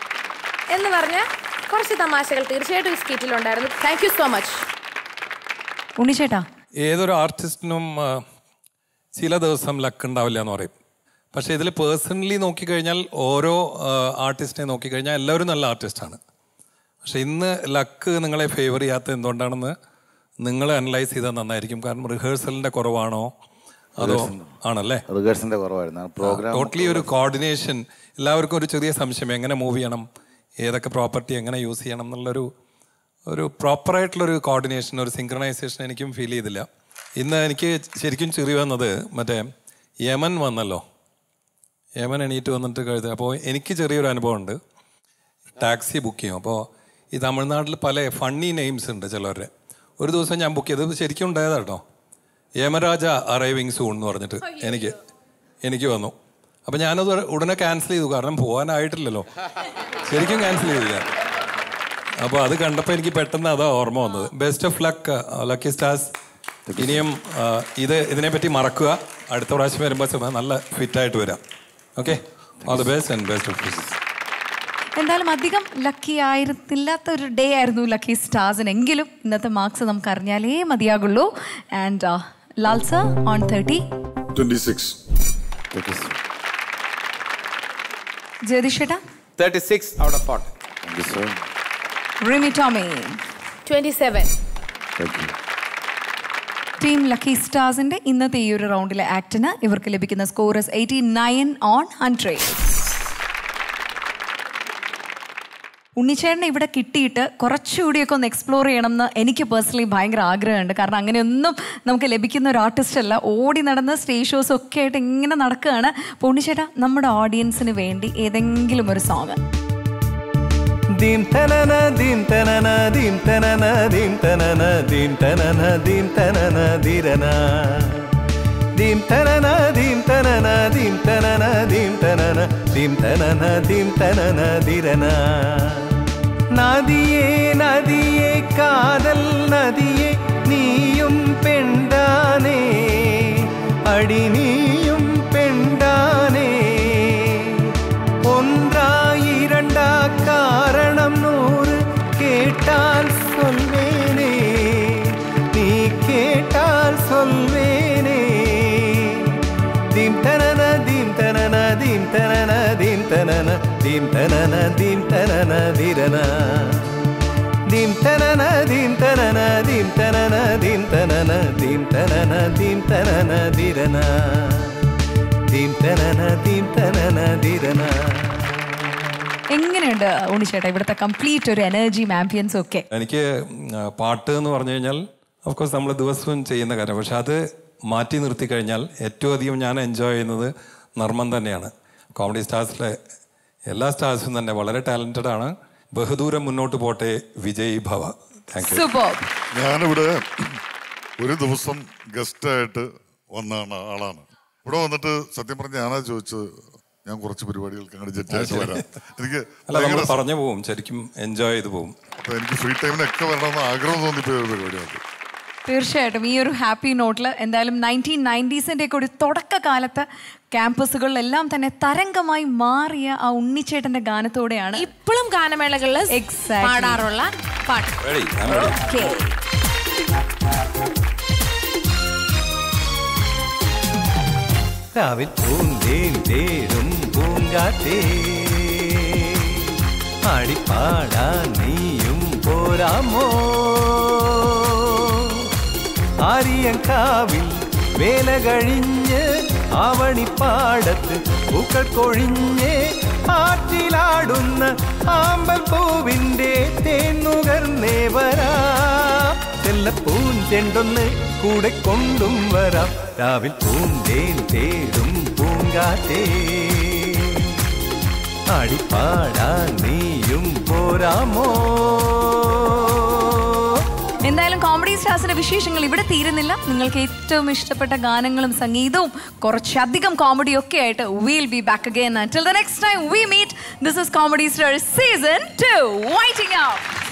എന്ന് പറഞ്ഞ കുറച്ച് തമാശകൾ തീർച്ചയായിട്ടും ഈ സ്കിറ്റിലുണ്ടായിരുന്നു താങ്ക് യു സോ മച്ച് ഉണ്ണിച്ചേട്ടാ ഏതൊരു ആർട്ടിസ്റ്റിനും ആ, ചില ദിവസം ലക്ക് ഉണ്ടാവില്ല എന്ന് പറയും പക്ഷേ ഇതിൽ പേഴ്സണലി നോക്കിക്കഴിഞ്ഞാൽ ഓരോ ആർട്ടിസ്റ്റിനെ നോക്കിക്കഴിഞ്ഞാൽ എല്ലാവരും നല്ല ആർട്ടിസ്റ്റാണ് പക്ഷെ ഇന്ന് ലക്ക് നിങ്ങളെ ഫേവർ ചെയ്യാത്ത എന്തുകൊണ്ടാണെന്ന് നിങ്ങൾ അനലൈസ് ചെയ്താൽ നന്നായിരിക്കും കാരണം റിഹേഴ്സലിൻ്റെ കുറവാണോ അതോ ആണല്ലേ റിഹേഴ്സലിന്റെ കുറവായിരുന്നു പ്രോഗ്രാം ടോട്ടലി ഒരു കോർഡിനേഷൻ എല്ലാവർക്കും ഒരു ചെറിയ സംശയം എങ്ങനെ മൂവ് ചെയ്യണം ഏതൊക്കെ പ്രോപ്പർട്ടി എങ്ങനെ യൂസ് ചെയ്യണം എന്നുള്ളൊരു ഒരു പ്രോപ്പറായിട്ടുള്ളൊരു കോർഡിനേഷൻ ഒരു സിങ്ക്രണൈസേഷൻ എനിക്കും ഫീൽ ചെയ്തില്ല ഇന്ന് എനിക്ക് ശരിക്കും ചെറിയ വന്നത് മറ്റേ യമൻ വന്നല്ലോ യമൻ എണീറ്റ് വന്നിട്ട് കഴുത അപ്പോൾ എനിക്ക് ചെറിയൊരു അനുഭവമുണ്ട് ടാക്സി ബുക്ക് ചെയ്യും അപ്പോൾ ഈ തമിഴ്നാട്ടിൽ പല ഫണ്ണി നെയിംസ് ഉണ്ട് ചിലവരുടെ ഒരു ദിവസം ഞാൻ ബുക്ക് ചെയ്തത് ശരിക്കും ഉണ്ടായതാ കേട്ടോ യമരാജ അറൈവിങ് സൂൺ എന്ന് പറഞ്ഞിട്ട് എനിക്ക് എനിക്ക് വന്നു അപ്പം ഞാനത് ഉടനെ ക്യാൻസൽ ചെയ്തു കാരണം പോകാനായിട്ടില്ലല്ലോ ശരിക്കും ക്യാൻസൽ ചെയ്തു ഞാൻ അപ്പോൾ അത് കണ്ടപ്പോൾ എനിക്ക് പെട്ടെന്ന് അതാ ഓർമ്മ വന്നത് best of luck lucky stars ഇനിയും ആ, ഇത് ഇതിനെപ്പറ്റി മറക്കുക അടുത്ത പ്രാവശ്യം വരുമ്പോൾ നല്ല ഫിറ്റായിട്ട് വരാം okay all the best and best of എന്തായാലും അധികം ലക്കി ആയിരുന്നില്ലാത്ത ഒരു ഡേ ആയിരുന്നു ലക്കി സ്റ്റാർസിന് എങ്കിലും ഇന്നത്തെ മാർക്സ് നമുക്ക് അറിഞ്ഞാലേ മതിയാകുള്ളൂ ആൻഡ് ലാൽസ ഓൺ തേർട്ടി ട്വന്റി സിക്സ് ജ്യോതിഷേട്ടാ thirty six out of forty Rimi Tomy twenty seven team lucky സ്റ്റാർസിന്റെ ഇന്നത്തെ ഈ ഒരു റൗണ്ടിലെ ആക്ടിന് ഇവർക്ക് ലഭിക്കുന്ന scores eighty nine on hundred ഉണ്ണിച്ചേട്ടനെ ഇവിടെ കിട്ടിയിട്ട് കുറച്ചുകൂടിയൊക്കെ ഒന്ന് എക്സ്പ്ലോർ ചെയ്യണം എന്ന് എനിക്ക് പേഴ്സണലി ഭയങ്കര ആഗ്രഹമുണ്ട് കാരണം അങ്ങനെയൊന്നും നമുക്ക് ലഭിക്കുന്ന ഒരു ആർട്ടിസ്റ്റ് അല്ല ഓടി നടന്ന് സ്റ്റേജ് ഷോസ് ഒക്കെ ആയിട്ട് ഇങ്ങനെ നടക്കുകയാണ് അപ്പോൾ ഉണ്ണിച്ചേട്ടാ നമ്മുടെ ഓഡിയൻസിന് വേണ്ടി ഏതെങ്കിലും ഒരു സോങ് ദീം തനന ദീം തനന ദീം തനന ദീം തനന ദീം തനന ദീം തനന ധീരന ദീം തനന ദീം തനന ദീം തനന ദീം തനന ദീം തനന ദീം തനന ധീരന നദിയേ നദിയേ കാതൽ നദിയേ നീയും പെണ്ടാനേ അടി നീയും പെണ്ടാനേ ஒன்றா இரண்டா காரணம் நூறு கேட்டால் சொல்வேனே நீ கேட்டால் சொல்வேனே தீம் தனன தீம் தனன தீம் தனன தீம் தனன தீம் தனன தீம் தனன தீரன தீம் தனன தீம் தனன தீம் தனன தீம் தனன தீம் தனன தீம் தனன தீரன தீம் தனன தீம் தனன தீரன എങ്ങനെയുണ്ട് ഉണ്ണിച്ചേട്ടാ ഇവിടുത്തെ കംപ്ലീറ്റ് ഒരു എനർജിയും ആംബിയൻസും ഒക്കെ എനിക്ക് ആ, പാട്ട് എന്ന് പറഞ്ഞു കഴിഞ്ഞാൽ ഓഫ് കോഴ്സ് നമ്മൾ ദിവസവും ചെയ്യുന്ന കാര്യം പക്ഷെ അത് മാറ്റി നിർത്തി കഴിഞ്ഞാൽ ഏറ്റവും അധികം ഞാൻ എൻജോയ് ചെയ്യുന്നത് നർമ്മം തന്നെയാണ് കോമഡി സ്റ്റാർസിലെ എല്ലാ സ്റ്റാർസും തന്നെ വളരെ ടാലൻറ്റഡ് ആണ് ബഹുദൂരം മുന്നോട്ട് പോട്ടെ വിജയ് ഭവ താങ്ക് യു സൂപ്പർ ഞാനിവിടെ ഒരു ദിവസം ഗസ്റ്റായിട്ട് വന്ന ആളാണ് ഇവിടെ വന്നിട്ട് സത്യം പറഞ്ഞ ഞാനാ ചോദിച്ചത് ഞാൻ കുറച്ച് പരിപാടികൾക്ക് അങ്ങനെ ജഡ്ജായിട്ട് വരാം എനിക്ക് അല്ല നമ്മൾ ഭയങ്കര പറഞ്ഞു പോവും ശരിക്കും എൻജോയ് ചെയ്ത് പോവും അപ്പൊ എനിക്ക് ഫ്രീ ടൈമിനൊക്കെ വരണമെന്ന് ആഗ്രഹം തോന്നിപ്പോയ ഒരു പരിപാടിയാണ് തീർച്ചയായിട്ടും ഈ ഒരു ഹാപ്പി നോട്ടിൽ എന്തായാലും നയൻറ്റീൻ നയൻറ്റീസിൻ്റെ ഒക്കെ ഒരു തുടക്കകാലത്ത് ക്യാമ്പസുകളിലെല്ലാം തന്നെ തരംഗമായി മാറിയ ആ ഉണ്ണിച്ചേട്ടന്റെ ഗാനത്തോടെയാണ് ഇപ്പോഴും ഗാനമേളകളിൽ പാടാറുള്ള പാട്ട് Ready? I'm ready. ഓക്കെ രാവിൽ പൂന്തേൻ തേടും പൂങ്കാറ്റേ ആടിപ്പാടാൻ നീയും പോരാമോ ആര്യങ്കാവിൽ വേല കഴിഞ്ഞ് ആവണിപ്പാടത്ത് പൂക്കൾ കൊഴിഞ്ഞ് ആറ്റിലാടുന്ന ആമ്പൽ പൂവിൻ്റെ തേന്നുകർന്നേ വരാ ചെല്ലപ്പൂൻ ചെണ്ടൊന്ന് കൂടെ കൊണ്ടും വരാം രാവിൽ പൂന്തേൻ തേടും പൂങ്കാറ്റേ ആടിപ്പാടാൻ നീയും പോരാമോ എന്തായാലും കോമഡി സ്റ്റാർസിന്റെ വിശേഷങ്ങൾ ഇവിടെ തീരുന്നില്ല നിങ്ങൾക്ക് ഏറ്റവും ഇഷ്ടപ്പെട്ട ഗാനങ്ങളും സംഗീതവും കുറച്ചധികം കോമഡി ഒക്കെ ആയിട്ട് will be back again till the next time we meet this is comedy star season two waiting out